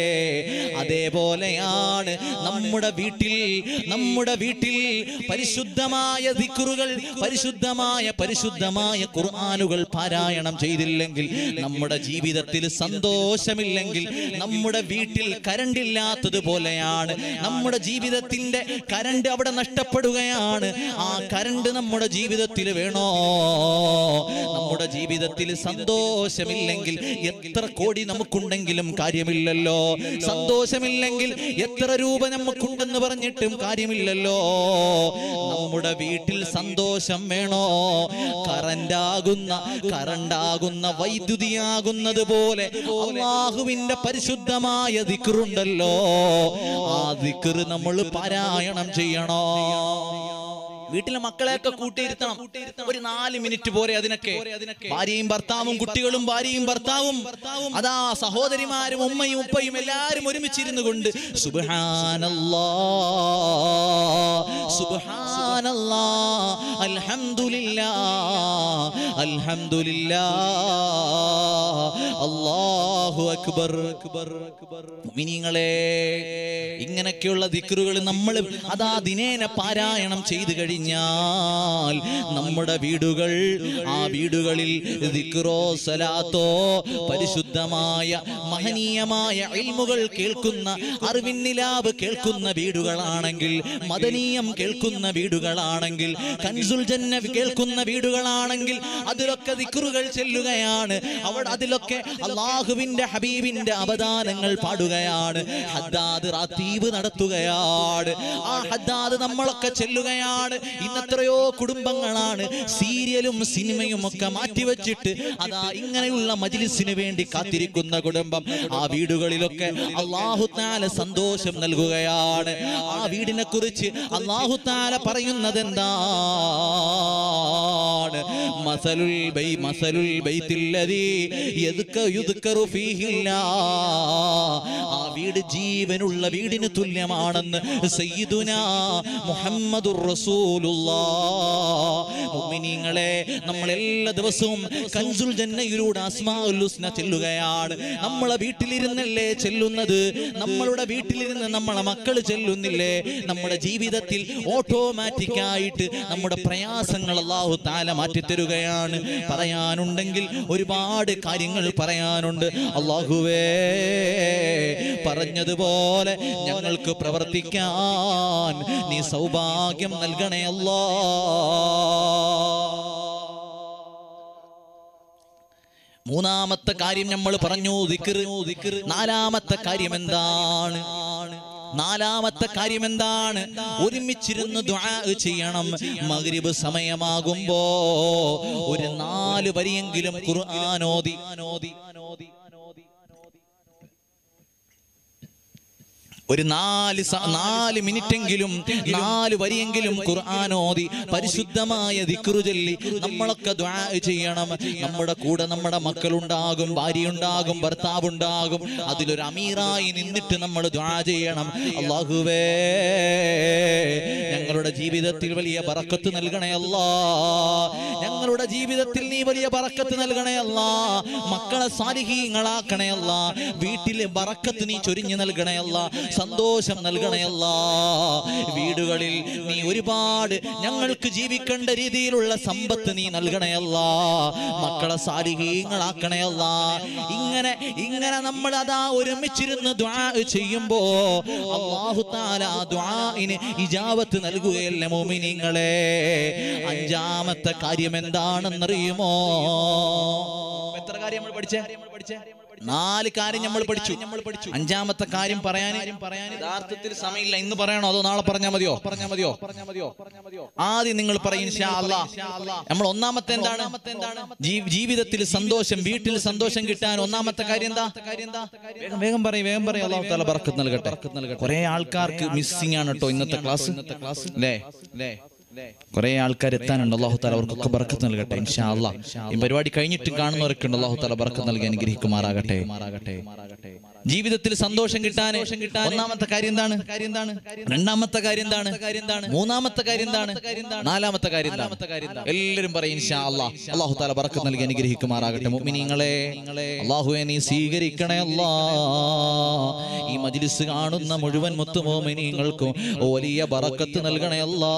അതേപോലെയാണ് നമ്മുടെ വീട്ടിൽ നമ്മുടെ വീട്ടിൽ പരിശുദ്ധമായ ദിക്റുകൾ പരിശുദ്ധമായ പരിശുദ്ധമായ ഖുർആനുകൾ പാരായണം ചെയ്തില്ലെങ്കിൽ നമ്മുടെ ജീവിതത്തിൽ സന്തോഷമില്ലെങ്കിൽ നമ്മുടെ വീട്ടിൽ കരണ്ട് ഇല്ലാത്തതുപോലെയാണ് നമ്മുടെ ജീവിതത്തിന്റെ കരണ്ട് അവിടെ നഷ്ടപ്പെടുകയാണ് ആ കരണ്ട് നമ്മുടെ ജീവിതത്തിൽ വേണോ നമ്മുടെ ജീവിതത്തിൽ സന്തോഷമില്ലെങ്കിൽ എത്ര കോടി നമുക്കുണ്ടെങ്കിലും കാര്യമില്ലല്ലോ സന്തോഷമില്ലെങ്കിൽ എത്ര രൂപ നമുക്കുണ്ടെന്ന് പറഞ്ഞിട്ടും കാര്യമില്ലല്ലോ നമ്മുടെ വീട്ടിൽ സന്തോഷം വേണോ കറണ്ടാകുന്ന കറണ്ടാകുന്ന വൈദ്യുതിയാകുന്നത് പോലെ അള്ളാഹുവിന്റെ പരിശുദ്ധമായ ദിക്റുണ്ടല്ലോ ആ ദിക്റ് നമ്മൾ പാരായണം ചെയ്യണോ വീട്ടിലെ മക്കളെയൊക്കെ കൂട്ടിയിരുത്തണം ഒരു നാല് മിനിറ്റ് പോരെ അതിനൊക്കെ ഭാര്യയും ഭർത്താവും കുട്ടികളും ഭാര്യയും ഭർത്താവും അതാ സഹോദരിമാരും ഉമ്മയും ഉപ്പയും എല്ലാരും ഒരുമിച്ചിരുന്നു കൊണ്ട് സുബ്ഹാനല്ലാ സുബ്ഹാനല്ലാ അൽഹംദുലില്ലാ അൽഹംദുലില്ലാ അല്ലാഹു അക്ബർ മിനിങ്ങളെ ഇങ്ങനെയൊക്കെയുള്ള ദിക്റുകൾ നമ്മൾ അതാ ദിനേന പാരായണം ചെയ്തു കഴിഞ്ഞാൽ നമ്മുടെ വീടുകൾ ആ വീടുകളിൽ ദിക്റോ സലാത്തോ പരിശുദ്ധമായ മഹനീയമായ ഇൽമുകൾ കേൾക്കുന്ന അറിവിൻ നിലാവ് കേൾക്കുന്ന വീടുകളാണെങ്കിൽ മദനീയം കേൾക്കുന്ന വീടുകളാണെങ്കിൽ കൻസുൽ ജന്ന കേൾക്കുന്ന വീടുകളാണെങ്കിൽ അതിലൊക്കെ ദിക്റുകൾ ചെല്ലുകയാണ് അവിടെ അതിലൊക്കെ അള്ളാഹുവിന്റെ ഹബീബിന്റെ അവദാനങ്ങൾ പാടുകയാണ് ഹദ്ദാദ് റാത്തീബ് നടത്തുകയാണ് ആ ഹദ്ദാദ് നമ്മളൊക്കെ ചെല്ലുകയാണ് ഇന്നെത്രയോ കുടുംബങ്ങളാണ് സീരിയലും സിനിമയും ഒക്കെ മാറ്റിവെച്ചിട്ട് അതാ ഇങ്ങനെയുള്ള മജിലിസിന് വേണ്ടി കാത്തിരിക്കുന്ന കുടുംബം ആ വീടുകളിലൊക്കെ അള്ളാഹുത്താല സന്തോഷം നൽകുകയാണ് ആ വീടിനെ കുറിച്ച് അള്ളാഹുത്താല പറയുന്നത് എന്താണ് മസലുൽ ബൈ മസലുൽ ബൈത്തില്ലദീ യദ്ക യുദ്കറു ഫീഹില്ലാ ആ വീട് ജീവനുള്ള വീടിന് തുല്യമാണെന്ന് സയ്യിദുനാ മുഹമ്മദുർ റസൂലുള്ളാഹ് മുഅ്മിനീങ്ങളെ നമ്മൾ എല്ലാ ദിവസവും കൻസുൽ ജന്നയിലൂടെ അസ്മാഉൽ ഹുസ്ന ചെല്ലുകയാണ് നമ്മളെ വീട്ടിലിരുന്നല്ലേ ചെല്ലുന്നത് നമ്മളുടെ വീട്ടിലിരുന്ന് നമ്മളെ മക്കൾ ചെല്ലുന്നില്ലേ നമ്മുടെ ജീവിതത്തിൽ ഓട്ടോമാറ്റിക് ആയിട്ട് നമ്മുടെ പ്രയാസങ്ങൾ അള്ളാഹു താല മാറ്റിത്തരുകയാണ് പറയാനുണ്ടെങ്കിൽ ഒരുപാട് കാര്യങ്ങൾ പറയാനുണ്ട് അള്ളാഹുവേ പറഞ്ഞതുപോലെ ഞങ്ങൾക്ക് പ്രവർത്തിക്കാൻ നീ സൗഭാഗ്യം നൽകണേ അല്ലാ മൂന്നാമത്തെ കാര്യം നമ്മൾ പറഞ്ഞു ദിക്ർ ദിക്ർ നാലാമത്തെ കാര്യം എന്താണ് നാലാമത്തെ കാര്യം എന്താണ് ഒരുമിച്ചിരുന്ന് ദുആ ചെയ്യണം മഗ്രിബ് സമയമാകുമ്പോ ഒരു നാല് വരിയെങ്കിലും ഖുർആനോദി ഒരു നാല് സ- നാല് മിനിറ്റെങ്കിലും നാല് വരിയെങ്കിലും ഖുർആൻ ഓതി പരിശുദ്ധമായ ദിക്റു ചൊല്ലി നമ്മളൊക്കെ ദുആ ചെയ്യണം നമ്മുടെ കൂടെ നമ്മുടെ മക്കളുണ്ടാകും ഭാര്യയുണ്ടാകും ഭർത്താവുണ്ടാകും അതിലൊരു അമീറായി നിന്നിട്ട് നമ്മൾ ദുആ ചെയ്യണം അള്ളാഹുവേ ഞങ്ങളുടെ ജീവിതത്തിൽ വലിയ ബറക്കത്ത് നൽകണേ അല്ലാ ഞങ്ങളുടെ ജീവിതത്തിൽ നീ വലിയ ബറക്കത്ത് നൽകണേ അല്ലാ മക്കളെ സാലിഹീങ്ങളാക്കണേ അല്ലാ വീട്ടിലെ ബറക്കത്ത് നീ ചൊരിഞ്ഞു നൽകണേ അല്ലാ സന്തോഷം നൽകണേ അല്ലാ വീടുകളിൽ നീ ഒരുപാട് ഞങ്ങൾക്ക് ജീവിക്കേണ്ട രീതിയിലുള്ള സമ്പത്ത് നീ നൽകണേ അല്ലാ മക്കളെ സാലിഹീങ്ങളാക്കണേ അല്ലാ ഇങ്ങനെ ഇങ്ങനെ നമ്മൾ അതാ ഒരുമിച്ചിരുന്ന് ദ്വാ ചെയ്യുമ്പോ അള്ളാഹു താല ആ ദ്വാഇന് ഇജാവത്ത് നൽകുകയല്ലേ മോമിനിങ്ങളെ അഞ്ചാമത്തെ കാര്യം എന്താണെന്നറിയുമോ എത്ര കാര്യം നമ്മൾ പഠിച്ചേ നാല് കാര്യം നമ്മൾ പഠിച്ചു നമ്മൾ പഠിച്ചു അഞ്ചാമത്തെ കാര്യം പറയാൻ പറയാൻ യഥാർത്ഥത്തിൽ സമയമില്ല ഇന്ന് പറയണോ അതോ നാളെ പറഞ്ഞാൽ മതിയോ പറഞ്ഞാൽ മതിയോ പറഞ്ഞാൽ മതിയോ മതിയോ ആദ്യം നിങ്ങൾ പറയും ഇൻഷാ അല്ലാ. നമ്മൾ ഒന്നാമത്തെ എന്താണ് ജീ- ജീവിതത്തിൽ സന്തോഷം വീട്ടിൽ സന്തോഷം കിട്ടാൻ ഒന്നാമത്തെ കാര്യം എന്താ കാര്യം എന്താ വേഗം വേഗം പറയും വേഗം പറയും അള്ളാഹു താല ബർക്കത്ത് നൽകട്ടെ കുറെ ആൾക്കാർക്ക് മിസ്സിംഗ് ആണ് കേട്ടോ ഇന്നത്തെ ക്ലാസ് ഇന്നത്തെ ക്ലാസ് അല്ലേ അല്ലേ കുറെ ആൾക്കാർ എത്താനുണ്ട് അള്ളാഹു താല അവർക്കൊക്കെ ബർക്കത്ത് നൽകട്ടെ ഇൻഷാ അല്ലാ ഈ പരിപാടി കഴിഞ്ഞിട്ട് കാണുന്നവരൊക്കെ ഉണ്ട് അള്ളാഹു താല ബർക്കത്ത് നൽകി അനുഗ്രഹിക്കുമാറാകട്ടെ ജീവിതത്തിൽ സന്തോഷം കിട്ടാൻ ഒന്നാമത്തെ കാര്യം എന്താണ് കാര്യം എന്താണ് രണ്ടാമത്തെ കാര്യം എന്താണ് കാര്യം എന്താണ് മൂന്നാമത്തെ കാര്യം എന്താണ് നാലാമത്തെ കാര്യം എന്താണ് എല്ലാവരും പറയും ഇൻഷാ അല്ലാ അള്ളാഹു താല ബർക്കത്ത് നൽകി അനുഗ്രഹിക്കുമാറാകട്ടെ മുഅ്മിനീങ്ങളെ അള്ളാഹുവെ നീ സ്വീകരിക്കണേ അല്ലാ ഈ മജ്ലിസ് കാണുന്ന മുഴുവൻ മുത്തുമോമിനീങ്ങൾക്കും വലിയ ബറക്കത്ത് നൽകണേ അല്ലാ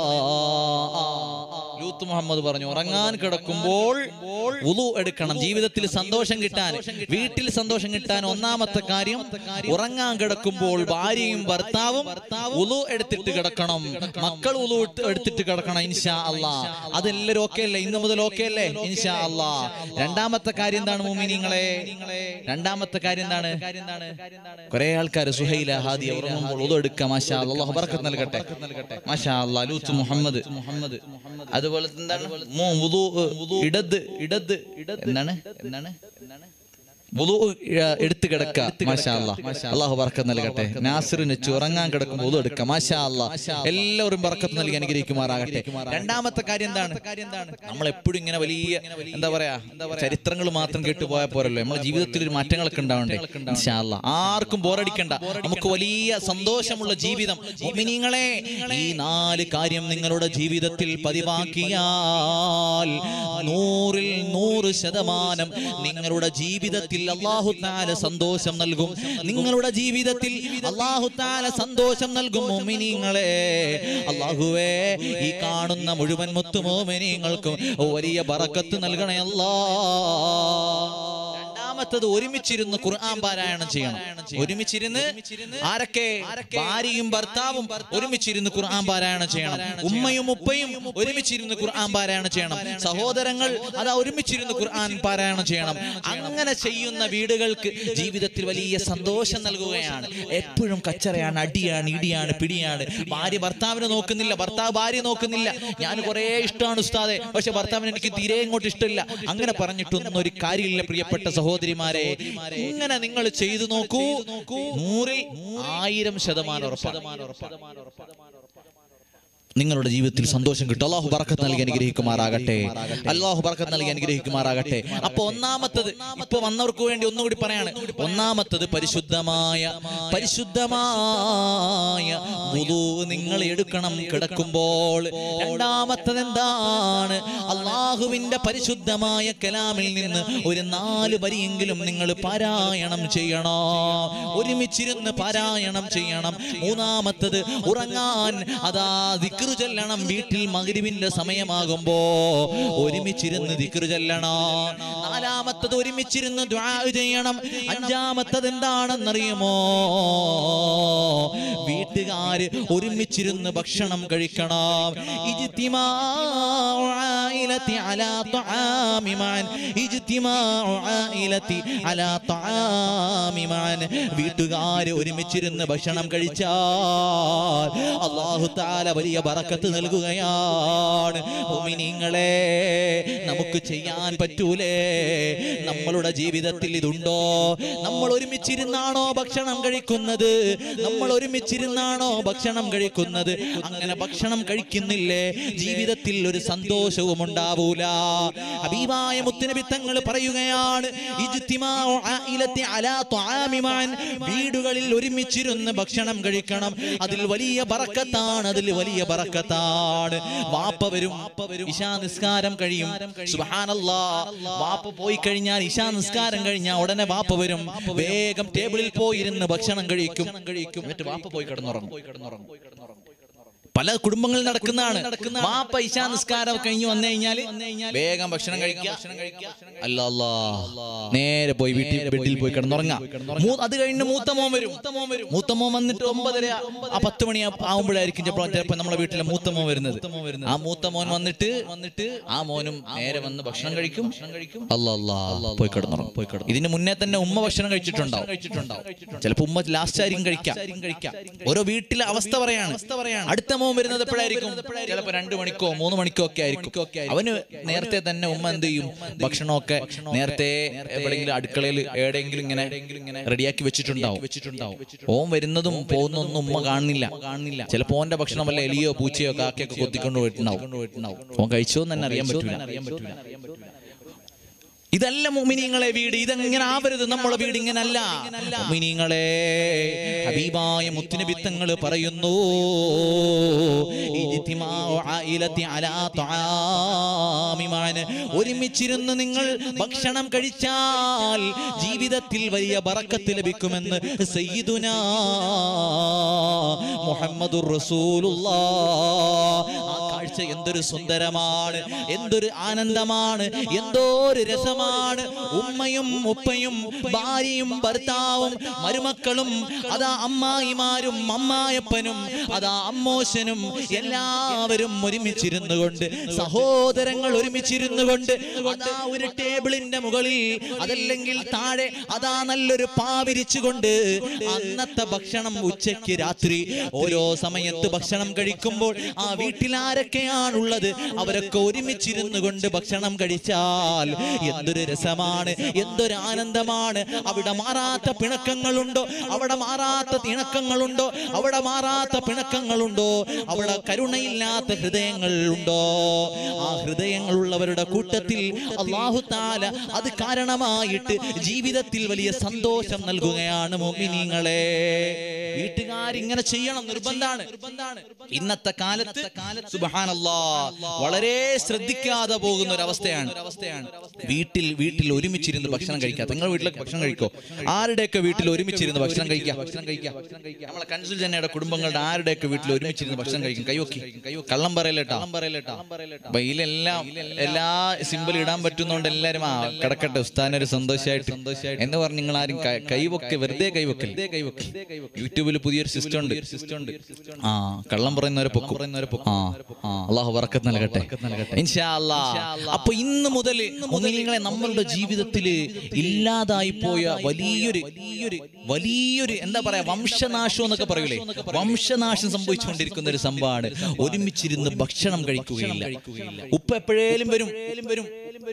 ലൂത്ത് മുഹമ്മദ് പറഞ്ഞു ഉറങ്ങാൻ കിടക്കുമ്പോൾ ഉളു എടുക്കണം ജീവിതത്തിൽ സന്തോഷം കിട്ടാൻ വീട്ടിൽ സന്തോഷം കിട്ടാൻ ഒന്നാമത്തെ കാര്യം ഉറങ്ങാൻ കിടക്കുമ്പോൾ ഭാര്യയും ഭർത്താവും ഉളു എടുത്തിട്ട് കിടക്കണം മക്കൾ ഉളു എടുത്തിട്ട് കിടക്കണം ഇൻഷാ അല്ലാ അതെല്ലാരും ഓക്കെ അല്ലേ ഇന്ന് മുതൽ ഓക്കെ അല്ലേ ഇൻഷാ അല്ലാ രണ്ടാമത്തെ കാര്യം എന്താണ് മൂമിനിങ്ങളെ രണ്ടാമത്തെ കാര്യം എന്താണ് കുറെ ആൾക്കാർ സുഹൈല ഹാദി ഉറങ്ങുമ്പോൾ ഉളു എടുക്കാം മാഷാ അല്ലാ. അല്ലാഹു ബറക്കത്ത് നൽകട്ടെ മാഷാ അല്ലാ ലൂത്ത് മുഹമ്മദ് മുഹമ്മദ് അതുപോലെ എന്താണ് മൂ- വുദു, ഇടത് ഇടത് എന്താണ് എന്താണ് വുദു എടുത്ത് കിടക്ക മാഷാ അല്ലാ. അള്ളാഹു ബർക്കത്ത് നൽകട്ടെ നാസിറിന് ഉറങ്ങാൻ കിടക്കുമ്പോൾ വുദു എടുക്കാം മാഷാ അല്ലാ എല്ലാവരും ബർക്കത്ത് നൽകി അനുഗ്രഹിക്കുമാറാകട്ടെ രണ്ടാമത്തെ കാര്യം എന്താണ് നമ്മൾ എപ്പോഴും ഇങ്ങനെ വലിയ എന്താ പറയാ ചരിത്രങ്ങൾ മാത്രം കേട്ടുപോയാൽ പോരല്ലോ നമ്മുടെ ജീവിതത്തിൽ ഒരു മാറ്റങ്ങളൊക്കെ ഉണ്ടാവണ്ടേ ഇൻഷാ അല്ലാ. ആർക്കും ബോറടിക്കണ്ട നമുക്ക് വലിയ സന്തോഷമുള്ള ജീവിതം മുഅ്മിനീങ്ങളെ ഈ നാല് കാര്യം നിങ്ങളുടെ ജീവിതത്തിൽ പതിവാക്കിയാൽ നൂറിൽ നൂറ് ശതമാനം നിങ്ങളുടെ ജീവിതത്തിൽ അള്ളാഹു താല സന്തോഷം നൽകും നിങ്ങളുടെ ജീവിതത്തിൽ അള്ളാഹു താല സന്തോഷം നൽകും മോമിനിങ്ങളെ അള്ളാഹുവേ ഈ കാണുന്ന മുഴുവൻ മുത്തുമോമിനിങ്ങൾക്കും വലിയ ബറക്കത്ത് നൽകണേ അല്ലാ രണ്ടാമത്തത് ഒരുമിച്ചിരുന്ന് ഖുർആൻ പാരായണം ചെയ്യണം ഒരുമിച്ചിരുന്ന് ആരൊക്കെ ഭാര്യയും ഭർത്താവും ഒരുമിച്ചിരുന്ന് ഖുർആൻ പാരായണം ചെയ്യണം ഉമ്മയും ഉപ്പയും ഒരുമിച്ചിരുന്ന് ഖുർആൻ പാരായണം ചെയ്യണം സഹോദരങ്ങൾ അതാ ഒരുമിച്ചിരുന്ന് ഖുർആൻ പാരായണം ചെയ്യണം അങ്ങനെ ചെയ്യുന്ന വീടുകൾക്ക് ജീവിതത്തിൽ വലിയ സന്തോഷം നൽകുകയാണ് എപ്പോഴും കച്ചറയാണ് അടിയാണ് ഇടിയാണ് പിടിയാണ് ഭാര്യ ഭർത്താവിനെ നോക്കുന്നില്ല ഭർത്താവ് ഭാര്യ നോക്കുന്നില്ല ഞാൻ കുറേ ഇഷ്ടമാണ് ഉസ്താദെ പക്ഷെ ഭർത്താവിന് എനിക്ക് തീരെ ഇങ്ങോട്ട് ഇഷ്ടമില്ല അങ്ങനെ പറഞ്ഞിട്ടൊന്നും ഒരു കാര്യമില്ല പ്രിയപ്പെട്ട സഹോദരിമാരെ ഇങ്ങനെ നിങ്ങൾ ചെയ്തു നോക്കൂ നൂറിൽ ആയിരം ശതമാനം ഉറപ്പാണ് നിങ്ങളുടെ ജീവിതത്തിൽ സന്തോഷം കിട്ടും അള്ളാഹു ബർക്കത്ത് നൽകി അനുഗ്രഹിക്കുമാറാകട്ടെ അള്ളാഹു ബർക്കത്ത് നൽകി അനുഗ്രഹിക്കുമാറാകട്ടെ അപ്പൊ ഒന്നാമത്തത് ഇപ്പൊ വന്നവർക്ക് വേണ്ടി ഒന്നുകൂടി പറയാണ് ഒന്നാമത്തത് പരിശുദ്ധമായ പരിശുദ്ധമായ വുളൂ നിങ്ങൾ എടുക്കണം കിടക്കുമ്പോൾ രണ്ടാമത്തത് എന്താണ് അള്ളാഹുവിന്റെ പരിശുദ്ധമായ കലാമിൽ നിന്ന് ഒരു നാല് വരിയെങ്കിലും നിങ്ങൾ പാരായണം ചെയ്യണോ ഒരുമിച്ചിരുന്ന് പാരായണം ചെയ്യണം മൂന്നാമത്തത് ഉറങ്ങാൻ അതാ ദിക്റ് ചൊല്ലണം വീട്ടിൽ മകരിവിന്റെ സമയമാകുമ്പോ ഒരുമിച്ചിരുന്ന് ദിക്റ് ചൊല്ലണം നാലാമത്തത് ഒരുമിച്ചിരുന്ന് ദ്വാ ചെയ്യണം അഞ്ചാമത്തത് എന്താണെന്നറിയുമോ വീട്ടുകാര് ഒരുമിച്ചിരുന്ന് ഭക്ഷണം കഴിക്കണം ഇജ്തിമാഉ ആയിലത്തി അലാ ത്വആമി മഅൻ. ഇജ്തിമാഉ ആയിലത്തി അലാ ത്വആമി മഅൻ. വീട്ടുകാര് ഒരുമിച്ചിരുന്ന് ഭക്ഷണം കഴിച്ചാൽ അള്ളാഹു താല വലിയ ബറക്കത്ത് നൽകുകയാണ് മുഅ്മിനീങ്ങളെ നമുക്ക് ചെയ്യാൻ പറ്റൂലേ നമ്മളുടെ ജീവിതത്തിൽ ഇതുണ്ടോ നമ്മൾ ഒരുമിച്ചിരുന്നാണോ ഭക്ഷണം കഴിക്കുന്നത് നമ്മൾ ഒരുമിച്ചിരുന്നാണോ ഭക്ഷണം കഴിക്കുന്നത് അങ്ങനെ ഭക്ഷണം കഴിക്കുന്നില്ലേ ജീവിതത്തിൽ ഒരു സന്തോഷവും ഉണ്ടാവൂല ഹബീബായ മുത്തുനബി തങ്ങൾ പറയുകയാണ് ഇജ്തിമാഉ ആയിലത്തി അലാ ത്വആമി മഅൻ. വീടുകളിൽ ഒരുമിച്ചിരുന്ന് ഭക്ഷണം കഴിക്കണം അതിൽ വലിയ ബറക്കത്താണ് അതിൽ വലിയ ബറക്കത്താണ് വാപ്പ വരും ഇശാ നിസ്കാരം കഴിയും സുബ്ഹാനല്ലാ വാപ്പ പോയി കഴിഞ്ഞാൽ ഇശാ നിസ്കാരം കഴിഞ്ഞാൽ ഉടനെ വാപ്പ വരും വേഗം ടേബിളിൽ പോയി ഇരുന്ന് ഭക്ഷണം കഴിക്കും കഴിക്കും എന്നിട്ട് വാപ്പ പോയി കിടന്നുറങ്ങും പല കുടുംബങ്ങളിൽ നടക്കുന്നതാണ് വാപ്പ ഇശാ നിസ്കാരം കഴിഞ്ഞ് വന്നു കഴിഞ്ഞാൽ വേഗം ഭക്ഷണം കഴിക്കുക അല്ല അല്ലാ നേരെ പോയി വീട്ടിൽ വീട്ടിൽ പോയി കിടന്നുറങ്ങാം മൂ- അത് കഴിഞ്ഞ് മൂത്ത മോൻ വരും മൂത്ത മോൻ വന്നിട്ട് ഒമ്പതര ആ പത്ത് മണി ആവുമ്പോഴായിരിക്കും ചിലപ്പോൾ ചിലപ്പോൾ നമ്മുടെ വീട്ടിലെ മൂത്ത മോൻ വരുന്നത് ആ മൂത്ത മോൻ വന്നിട്ട് വന്നിട്ട് ആ മോനും നേരെ വന്ന് ഭക്ഷണം കഴിക്കും അല്ല അല്ലാ പോയി കിടന്നുറങ്ങും പോയി കിടന്നു ഇതിന് മുന്നേ തന്നെ ഉമ്മ ഭക്ഷണം കഴിച്ചിട്ടുണ്ടാവും കഴിച്ചിട്ടുണ്ടാവും ചിലപ്പോൾ ഉമ്മ ലാസ്റ്റ് ആയിരിക്കും കഴിക്കാം ഓരോ വീട്ടിലെ അവസ്ഥ പറയാണ് അടുത്ത മോൻ വരുന്നത് എപ്പോഴായിരിക്കും ചിലപ്പോൾ രണ്ട് മണിക്കോ മൂന്ന് മണിക്കോ ഒക്കെ ആയിരിക്കും അവന് നേരത്തെ തന്നെ ഉമ്മ എന്ത് ചെയ്യും ഭക്ഷണമൊക്കെ നേരത്തെ എവിടെയെങ്കിലും അടുക്കളയിൽ എവിടെയെങ്കിലും ഇങ്ങനെ റെഡിയാക്കി വെച്ചിട്ടുണ്ടാവും വെച്ചിട്ടുണ്ടാവും ഓൻ വരുന്നതും പോകുന്നൊന്നും ഉമ്മ കാണുന്നില്ല കാണുന്നില്ല ചിലപ്പോൾ ഓന്റെ ഭക്ഷണം വല്ല എലിയോ പൂച്ചയോ കാക്കയൊക്കെ കൊത്തിക്കൊണ്ട് പോയിട്ടുണ്ടാവും ഓൻ കഴിച്ചോ എന്ന് തന്നെ അറിയാൻ പറ്റൂല അറിയാൻ പറ്റൂല ഇതല്ല മുമിനിങ്ങളെ വീട് ഇതെങ്ങനെ ആവരുത് നമ്മളെ വീട് ഇങ്ങനല്ല മുമിനിങ്ങളെ ഹബീബായ മുത്തുനബിത്തങ്ങൾ പറയുന്നു ഇജ്തിമാഉ ആയിലത്തി അലാ ത്വആമി മഅൻ. ഒരുമിച്ചിരുന്ന് നിങ്ങൾ ഭക്ഷണം കഴിച്ചാൽ ജീവിതത്തിൽ വലിയ ബറക്കത്ത് ലഭിക്കുമെന്ന് സയ്യിദുനാ മുഹമ്മദുർ റസൂലുള്ളാഹ് ആ കാഴ്ച എന്തൊരു സുന്ദരമാണ് എന്തൊരു ആനന്ദമാണ് എന്തോ ഒരു രസമാണ് ഉമ്മയും ഉപ്പയും ഭാര്യയും ഭർത്താവും മരുമക്കളും അതാ അമ്മായിമാരും അമ്മായപ്പനും അതാ അമ്മോശനും എല്ലാവരും ഒരുമിച്ചിരുന്നു കൊണ്ട് സഹോദരങ്ങൾ ഒരുമിച്ചിരുന്നു കൊണ്ട് അതാ ഒരു ടേബിളിന്റെ മുകളിൽ അതല്ലെങ്കിൽ താഴെ അതാ നല്ലൊരു പാവിരിച്ചുകൊണ്ട് അന്നത്തെ ഭക്ഷണം ഉച്ചയ്ക്ക് രാത്രി ഓരോ സമയത്ത് ഭക്ഷണം കഴിക്കുമ്പോൾ ആ വീട്ടിൽ ആരൊക്കെയാണുള്ളത് അവരൊക്കെ ഒരുമിച്ചിരുന്നു കൊണ്ട് ഭക്ഷണം കഴിച്ചാൽ എന്തൊരു രസമാണ് എന്തൊരു ആനന്ദമാണ് അവിടെ മാറാത്ത പിണക്കങ്ങളുണ്ടോ അവിടെ മാറാത്ത തിണക്കങ്ങളുണ്ടോ അവിടെ മാറാത്ത പിണക്കങ്ങളുണ്ടോ അവിടെ കരുണയില്ലാത്ത ഹൃദയങ്ങൾ ഉണ്ടോ ആ ഹൃദയങ്ങളുള്ളവരുടെ കൂട്ടത്തിൽ അള്ളാഹു താല അത് കാരണമായിട്ട് ജീവിതത്തിൽ വലിയ സന്തോഷം നൽകുകയാണ് മോമിനിങ്ങളെ വീട്ടുകാരിങ്ങനെ ചെയ്യണം നിർബന്ധാണ് ഇന്നത്തെ കാലത്ത് സുബ്ഹാനല്ലാ വളരെ ശ്രദ്ധിക്കാതെ പോകുന്ന ഒരു അവസ്ഥയാണ് വീട്ടിൽ വീട്ടിൽ ഒരുമിച്ചിരുന്ന് ഭക്ഷണം കഴിക്കാം നിങ്ങളുടെ വീട്ടിലൊക്കെ ഭക്ഷണം കഴിക്കോ ആരുടെയൊക്കെ വീട്ടിൽ ഒരുമിച്ചിരുന്ന് ഭക്ഷണം കഴിക്കാം ഭക്ഷണം കഴിക്കാം നമ്മളെ കൺസുൽ ജനയുടെ കുടുംബങ്ങളുടെ ആരുടെയൊക്കെ വീട്ടിൽ ഒരുമിച്ചിരുന്ന് ഭക്ഷണം കഴിക്കും കൈവക്കി കള്ളം പറയലേട്ടാ അപ്പൊ ഇതിലെല്ലാം എല്ലാ സിമ്പിൾ ഇടാൻ പറ്റുന്നോണ്ട് എല്ലാരും ആ കിടക്കട്ടെ ഉസ്താനൊരു സന്തോഷമായിട്ട് എന്ന് പറഞ്ഞ് നിങ്ങൾ ആരും ക- കൈവൊക്കെ വെറുതെ കൈവക്കൽ യൂട്യൂബിൽ പുതിയൊരു സിസ്റ്റം ഉണ്ട് സിസ്റ്റം ഉണ്ട് ആ കള്ളം പറയുന്നവരെ പൊക്കും ആ ആ അള്ളാഹു വറക്കത്ത് നൽകട്ടെ ഇൻഷാ അല്ലാ. അപ്പൊ ഇന്ന് മുതൽ മുന്നിങ്ങളെ നമ്മളുടെ ജീവിതത്തിൽ ഇല്ലാതായി പോയ വലിയൊരു വലിയൊരു വലിയൊരു എന്താ പറയാ വംശനാശം എന്നൊക്കെ പറയൂലേ വംശനാശം സംഭവിച്ചുകൊണ്ടിരിക്കുന്ന ഒരു സംഭവമാണ് ഒരുമിച്ചിരുന്ന് ഭക്ഷണം കഴിക്കുകയില്ല ഉപ്പ എപ്പോഴേലും വരും വരും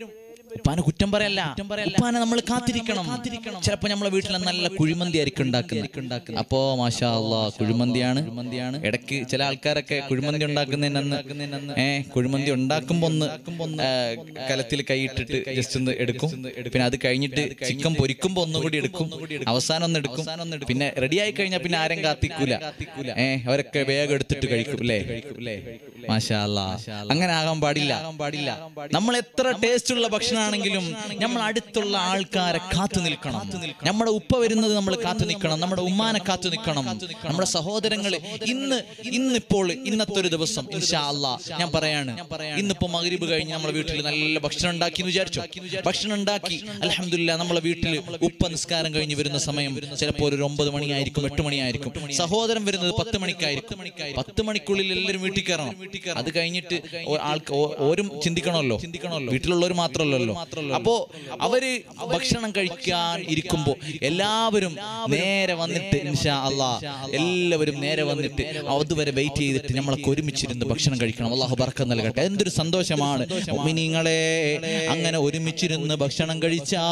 ഉപ്പാനെ കുറ്റം പറയല്ല ഉപ്പാനെ നമ്മൾ കാത്തിരിക്കണം ചിലപ്പോ നമ്മളെ വീട്ടിൽ നല്ല കുഴിമന്തി ആയിരിക്കും ഉണ്ടാക്കുന്നത് അപ്പോ മാഷാ അല്ലാ കുഴിമന്തിയാണ് ഇടയ്ക്ക് ചില ആൾക്കാരൊക്കെ കുഴിമന്തി ഉണ്ടാക്കുന്നതിനന്ന് ഏ കുഴിമന്തി ഉണ്ടാക്കുമ്പോ ഒന്ന് ഏ, കലത്തിൽ കൈയിട്ടിട്ട് ജസ്റ്റ് ഒന്ന് എടുക്കും പിന്നെ അത് കഴിഞ്ഞിട്ട് ചിക്കൻ പൊരിക്കുമ്പോ ഒന്നും കൂടി എടുക്കും അവസാനം ഒന്ന് എടുക്കും പിന്നെ റെഡി ആയി കഴിഞ്ഞാൽ പിന്നെ ആരും കാത്തിക്കൂല ഏ അവരൊക്കെ വേഗം എടുത്തിട്ട് കഴിക്കും അല്ലേ മാഷാ അല്ലാ അങ്ങനെ ആകാൻ പാടില്ല പാടില്ല നമ്മൾ എത്ര ടേസ്റ്റ് ഉള്ള ഭക്ഷണമാണെങ്കിലും നമ്മൾ അടുത്തുള്ള ആൾക്കാരെ കാത്തു നിൽക്കണം നമ്മുടെ ഉപ്പ വരുന്നത് നമ്മൾ കാത്തു നിൽക്കണം നമ്മുടെ ഉമ്മാനെ കാത്തു നിൽക്കണം നമ്മുടെ സഹോദരങ്ങള് ഇന്ന് ഇന്നിപ്പോൾ ഇന്നത്തെ ഒരു ദിവസം ഇൻഷാ അല്ലാ ഞാൻ പറയാണ് ഇന്നിപ്പോ മഗ്രിബ് കഴിഞ്ഞ് നമ്മുടെ വീട്ടിൽ നല്ല ഭക്ഷണം ഉണ്ടാക്കി എന്ന് വിചാരിച്ചു ഭക്ഷണം ഉണ്ടാക്കി അലഹമില്ല നമ്മളെ വീട്ടിൽ ഉപ്പ നിസ്കാരം കഴിഞ്ഞ് വരുന്ന സമയം ചിലപ്പോൾ ഒരു ഒമ്പത് മണിയായിരിക്കും എട്ട് മണിയായിരിക്കും സഹോദരൻ വരുന്നത് പത്ത് മണിക്കായിരിക്കും പത്ത് മണിക്കുള്ളിൽ എല്ലാവരും വീട്ടിൽ കയറണം അത് കഴിഞ്ഞിട്ട് ഓ- ആൾക്ക് ഓ- ഓരും ചിന്തിക്കണമല്ലോ ചിന്തിക്കണമല്ലോ വീട്ടിലുള്ളവർ മാത്രമല്ലല്ലോ അപ്പോ അവര് ഭക്ഷണം കഴിക്കാൻ ഇരിക്കുമ്പോ എല്ലാവരും നേരെ വന്നിട്ട് ഇൻഷാ അല്ലാ എല്ലാവരും നേരെ വന്നിട്ട് അതുവരെ വെയിറ്റ് ചെയ്തിട്ട് നമ്മളൊക്കെ ഒരുമിച്ചിരുന്ന് ഭക്ഷണം കഴിക്കണം അള്ളാഹു ബർക്കം നൽകട്ടെ എന്തൊരു സന്തോഷമാണ് മുഅ്മിനീങ്ങളെ അങ്ങനെ ഒരുമിച്ചിരുന്ന് ഭക്ഷണം കഴിച്ചാൽ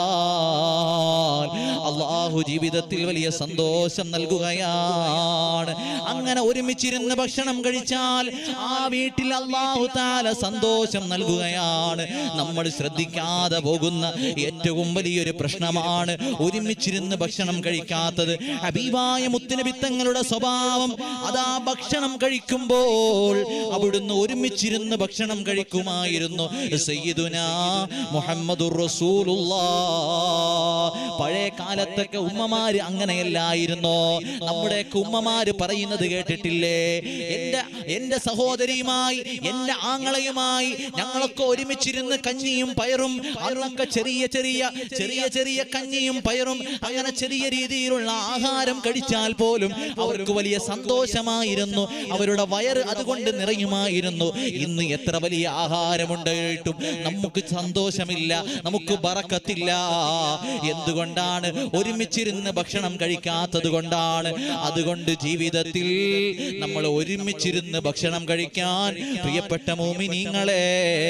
അള്ളാഹു ജീവിതത്തിൽ വലിയ സന്തോഷം നൽകുകയാണ് അങ്ങനെ ഒരുമിച്ചിരുന്ന് ഭക്ഷണം കഴിച്ചാൽ ആ വീട്ടിൽ അള്ളാഹു താല സന്തോഷം നൽകുകയാണ് നമ്മൾ ശ്രദ്ധിക്കാതെ പോകുന്ന ഏറ്റവും വലിയൊരു പ്രശ്നമാണ് ഒരുമിച്ചിരുന്ന് ഭക്ഷണം കഴിക്കാത്തത് ഹബീബായ മുത്തുനബിത്തങ്ങളുടെ സ്വഭാവം അതാ ഭക്ഷണം കഴിക്കുമ്പോൾ അവിടുന്ന് ഒരുമിച്ചിരുന്ന് ഭക്ഷണം കഴിക്കുമായിരുന്നു സയ്യിദുനാ മുഹമ്മദുർ റസൂലുള്ളാഹ് പഴയ കാലത്തൊക്കെ ഉമ്മമാര് അങ്ങനെയല്ലായിരുന്നോ നമ്മുടെയൊക്കെ ഉമ്മമാര് പറയുന്നത് കേട്ടിട്ടില്ലേ എന്റെ എന്റെ സഹോദരിയുമായി എന്റെ ആങ്ങളയുമായി ഞങ്ങളൊക്കെ ഒരുമിച്ചിരുന്ന് കഞ്ഞിയും പയറും അന്നൊക്കെ ചെറിയ ചെറിയ ചെറിയ ചെറിയ കഞ്ഞിയും പയറും അങ്ങനെ ചെറിയ രീതിയിലുള്ള ആഹാരം കഴിച്ചാൽ പോലും അവർക്ക് വലിയ സന്തോഷമായിരുന്നു അവരുടെ വയറ് അതുകൊണ്ട് നിറയുമായിരുന്നു ഇന്ന് എത്ര വലിയ ആഹാരമുണ്ടായിട്ടും നമുക്ക് സന്തോഷമില്ല നമുക്ക് ബറക്കത്തില്ല എന്തുകൊണ്ടാണ് ഒരുമിച്ചിരുന്ന് ഭക്ഷണം കഴിക്കാത്തത് കൊണ്ടാണ് അതുകൊണ്ട് ജീവിതത്തിൽ നമ്മൾ ഒരുമിച്ചിരുന്ന് ഭക്ഷണം കഴിക്കാൻ പ്രിയപ്പെട്ട മോമിനിങ്ങളെ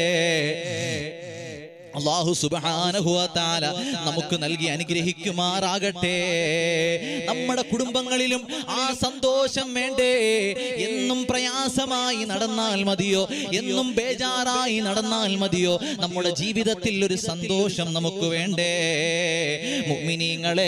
അള്ളാഹു സുബ്ഹാനഹു വ തആല നമുക്ക് നൽകി അനുഗ്രഹിക്കുമാറാകട്ടെ നമ്മുടെ കുടുംബങ്ങളിലും ആ സന്തോഷം വേണ്ടേ എന്നും പ്രയാസമായി നടന്നാൽ മതിയോ എന്നും ബേജാറായി നടന്നാൽ മതിയോ നമ്മുടെ ജീവിതത്തിൽ ഒരു സന്തോഷം നമുക്ക് വേണ്ടേ മുഅ്മിനീങ്ങളെ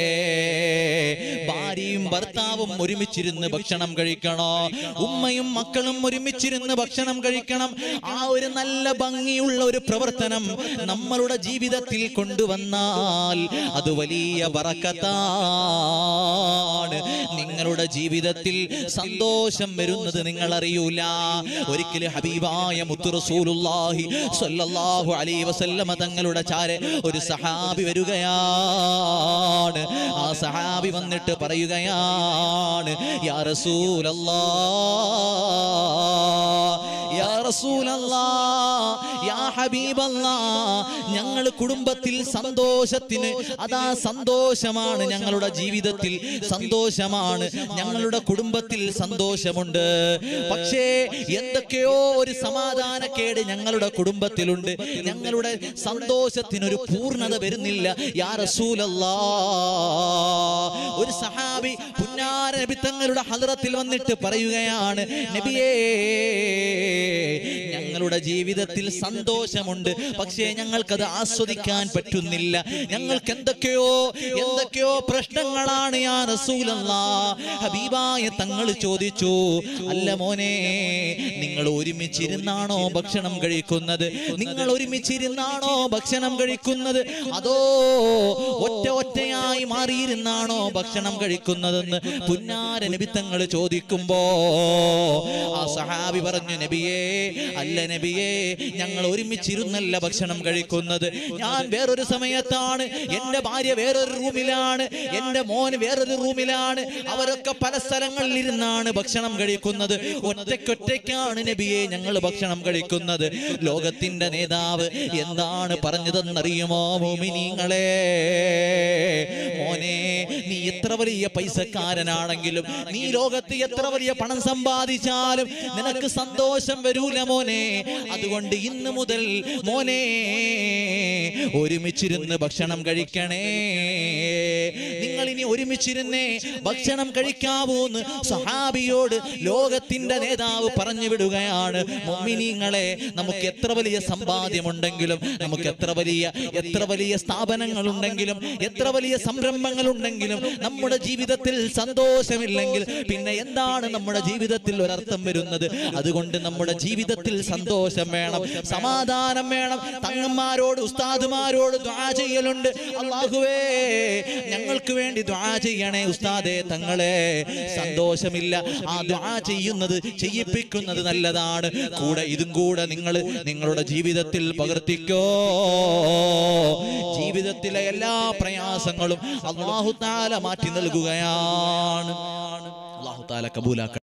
ഭാര്യയും ഭർത്താവും ഒരുമിച്ചിരുന്ന് ഭക്ഷണം കഴിക്കണോ ഉമ്മയും മക്കളും ഒരുമിച്ചിരുന്ന് ഭക്ഷണം കഴിക്കണം ആ ഒരു നല്ല ഭംഗിയുള്ള ഒരു പ്രവർത്തനം നമ്മളുടെ ജീവിതത്തിൽ കൊണ്ടുവന്നാൽ അത് വലിയ ബറക്കത്താണ് നിങ്ങളുടെ ജീവിതത്തിൽ സന്തോഷം വരുന്നത് നിങ്ങൾ അറിയൂല ഒരിക്കലും ഹബീബായ മുത്തു റസൂലുള്ളാഹി സ്വല്ലല്ലാഹു അലൈഹി വസല്ലമ തങ്ങളുടെ ചാരെ ഒരു സഹാബി വരികയാണ് ആ സഹാബി വന്നിട്ട് പറയുകയാണ് യാ റസൂലല്ലാ യാ റസൂലല്ലാ യാ ഹബീബല്ലാ ഞങ്ങൾ കുടുംബത്തിൽ സന്തോഷത്തിന് അതാ സന്തോഷമാണ് ഞങ്ങളുടെ ജീവിതത്തിൽ സന്തോഷമാണ് ഞങ്ങളുടെ കുടുംബത്തിൽ സന്തോഷമുണ്ട് പക്ഷേ എന്തൊക്കെയോ ഒരു സമാധാനക്കേട് ഞങ്ങളുടെ കുടുംബത്തിലുണ്ട് ഞങ്ങളുടെ സന്തോഷത്തിനൊരു പൂർണ്ണത വരുന്നില്ല യാ റസൂലല്ലാ ഒരു സഹാബി പുന്നാര നബി തങ്ങളുടെ ഹദ്റത്തിൽ വന്നിട്ട് പറയുകയാണ് നബിയേ ഞങ്ങളുടെ ജീവിതത്തിൽ സന്തോഷമുണ്ട് പക്ഷേ ഞങ്ങൾക്കത് ആസ്വദിക്കാൻ പറ്റുന്നില്ല ഞങ്ങൾക്ക് എന്തൊക്കെയോ എന്തൊക്കെയോ പ്രശ്നങ്ങളാണ് യാ റസൂലല്ലാ ഹബീബായ തങ്ങൾ ചോദിച്ചു അല്ല മോനെ നിങ്ങൾ ഒരുമിച്ചിരുന്നാണോ ഭക്ഷണം കഴിക്കുന്നത് നിങ്ങൾ ഒരുമിച്ചിരുന്നാണോ ഭക്ഷണം കഴിക്കുന്നത് അതോ ഒറ്റ ഒറ്റയായി മാറിയിരുന്നാണോ ഭക്ഷണം കഴിക്കുന്നതെന്ന് പുന്നാര നബിത്തങ്ങൾ ചോദിക്കുമ്പോ ആ സഹാബി പറഞ്ഞു നബിയേ അല്ല നബിയേ ഞങ്ങൾ ഒരുമിച്ചിരുന്നല്ല ഭക്ഷണം കഴിക്കുന്നത് ഞാൻ വേറൊരു സമയത്താണ് എന്റെ ഭാര്യ വേറൊരു റൂമിലാണ് എന്റെ മോൻ വേറൊരു റൂമിലാണ് അവരൊക്കെ പല സ്ഥലങ്ങളിൽ ഇരുന്നാണ് ഭക്ഷണം കഴിക്കുന്നത് ഒറ്റയ്ക്കൊറ്റയ്ക്കാണ് നബിയെ ഞങ്ങൾ ഭക്ഷണം കഴിക്കുന്നത് ലോകത്തിന്റെ നേതാവ് എന്താണ് പറഞ്ഞതെന്നറിയുമോ മോമിനിങ്ങളെ മോനെ നീ എത്ര വലിയ പൈസക്കാരനാണെങ്കിലും നീ ലോകത്ത് എത്ര വലിയ പണം സമ്പാദിച്ചാലും നിനക്ക് സന്തോഷം വരൂല മോനെ അതുകൊണ്ട് ഇന്ന് മുതൽ മോനെ ഒരുമിച്ചിരുന്ന് ഭക്ഷണം കഴിക്കണേ നിങ്ങൾ ഇനി ഒരുമിച്ചിരുന്നേ ഭക്ഷണം കഴിക്കാവൂന്ന് സഹാബിയോട് ലോകത്തിന്റെ നേതാവ് പറഞ്ഞു വിടുകയാണ് മുഅ്മിനീങ്ങളെ നമുക്ക് എത്ര വലിയ സമ്പാദ്യമുണ്ടെങ്കിലും നമുക്ക് എത്ര വലിയ എത്ര വലിയ സ്ഥാപനങ്ങൾ ഉണ്ടെങ്കിലും എത്ര വലിയ സംരംഭങ്ങൾ ഉണ്ടെങ്കിലും നമ്മുടെ ജീവിതത്തിൽ സന്തോഷമില്ലെങ്കിൽ പിന്നെ എന്താണ് നമ്മുടെ ജീവിതത്തിൽ ഒരർത്ഥം വരുന്നത് അതുകൊണ്ട് നമ്മുടെ ജീവിതത്തിൽ സന്തോഷം വേണം സമാധാനം വേണം തങ്ങന്മാരോട് ഉസ്താദുമാരോട് ദ്വാ ചെയ്യലുണ്ട് അള്ളാഹുവേ ഞങ്ങൾക്ക് വേണ്ടി ദ്വാ ചെയ്യണേ ഉസ്താദേ തങ്ങളെ സന്തോഷമില്ല ആ ദ്വാ ചെയ്യുന്നത് ചെയ്യിപ്പിക്കുന്നത് നല്ലതാണ് കൂടെ ഇതും കൂടെ നിങ്ങൾ നിങ്ങളുടെ ജീവിതത്തിൽ പകർത്തിക്കോ ജീവിതത്തിലെ എല്ലാ പ്രയാസങ്ങളും അള്ളാഹു താല മാറ്റി നൽകുകയാണ് അള്ളാഹു താല കബൂലാക്ക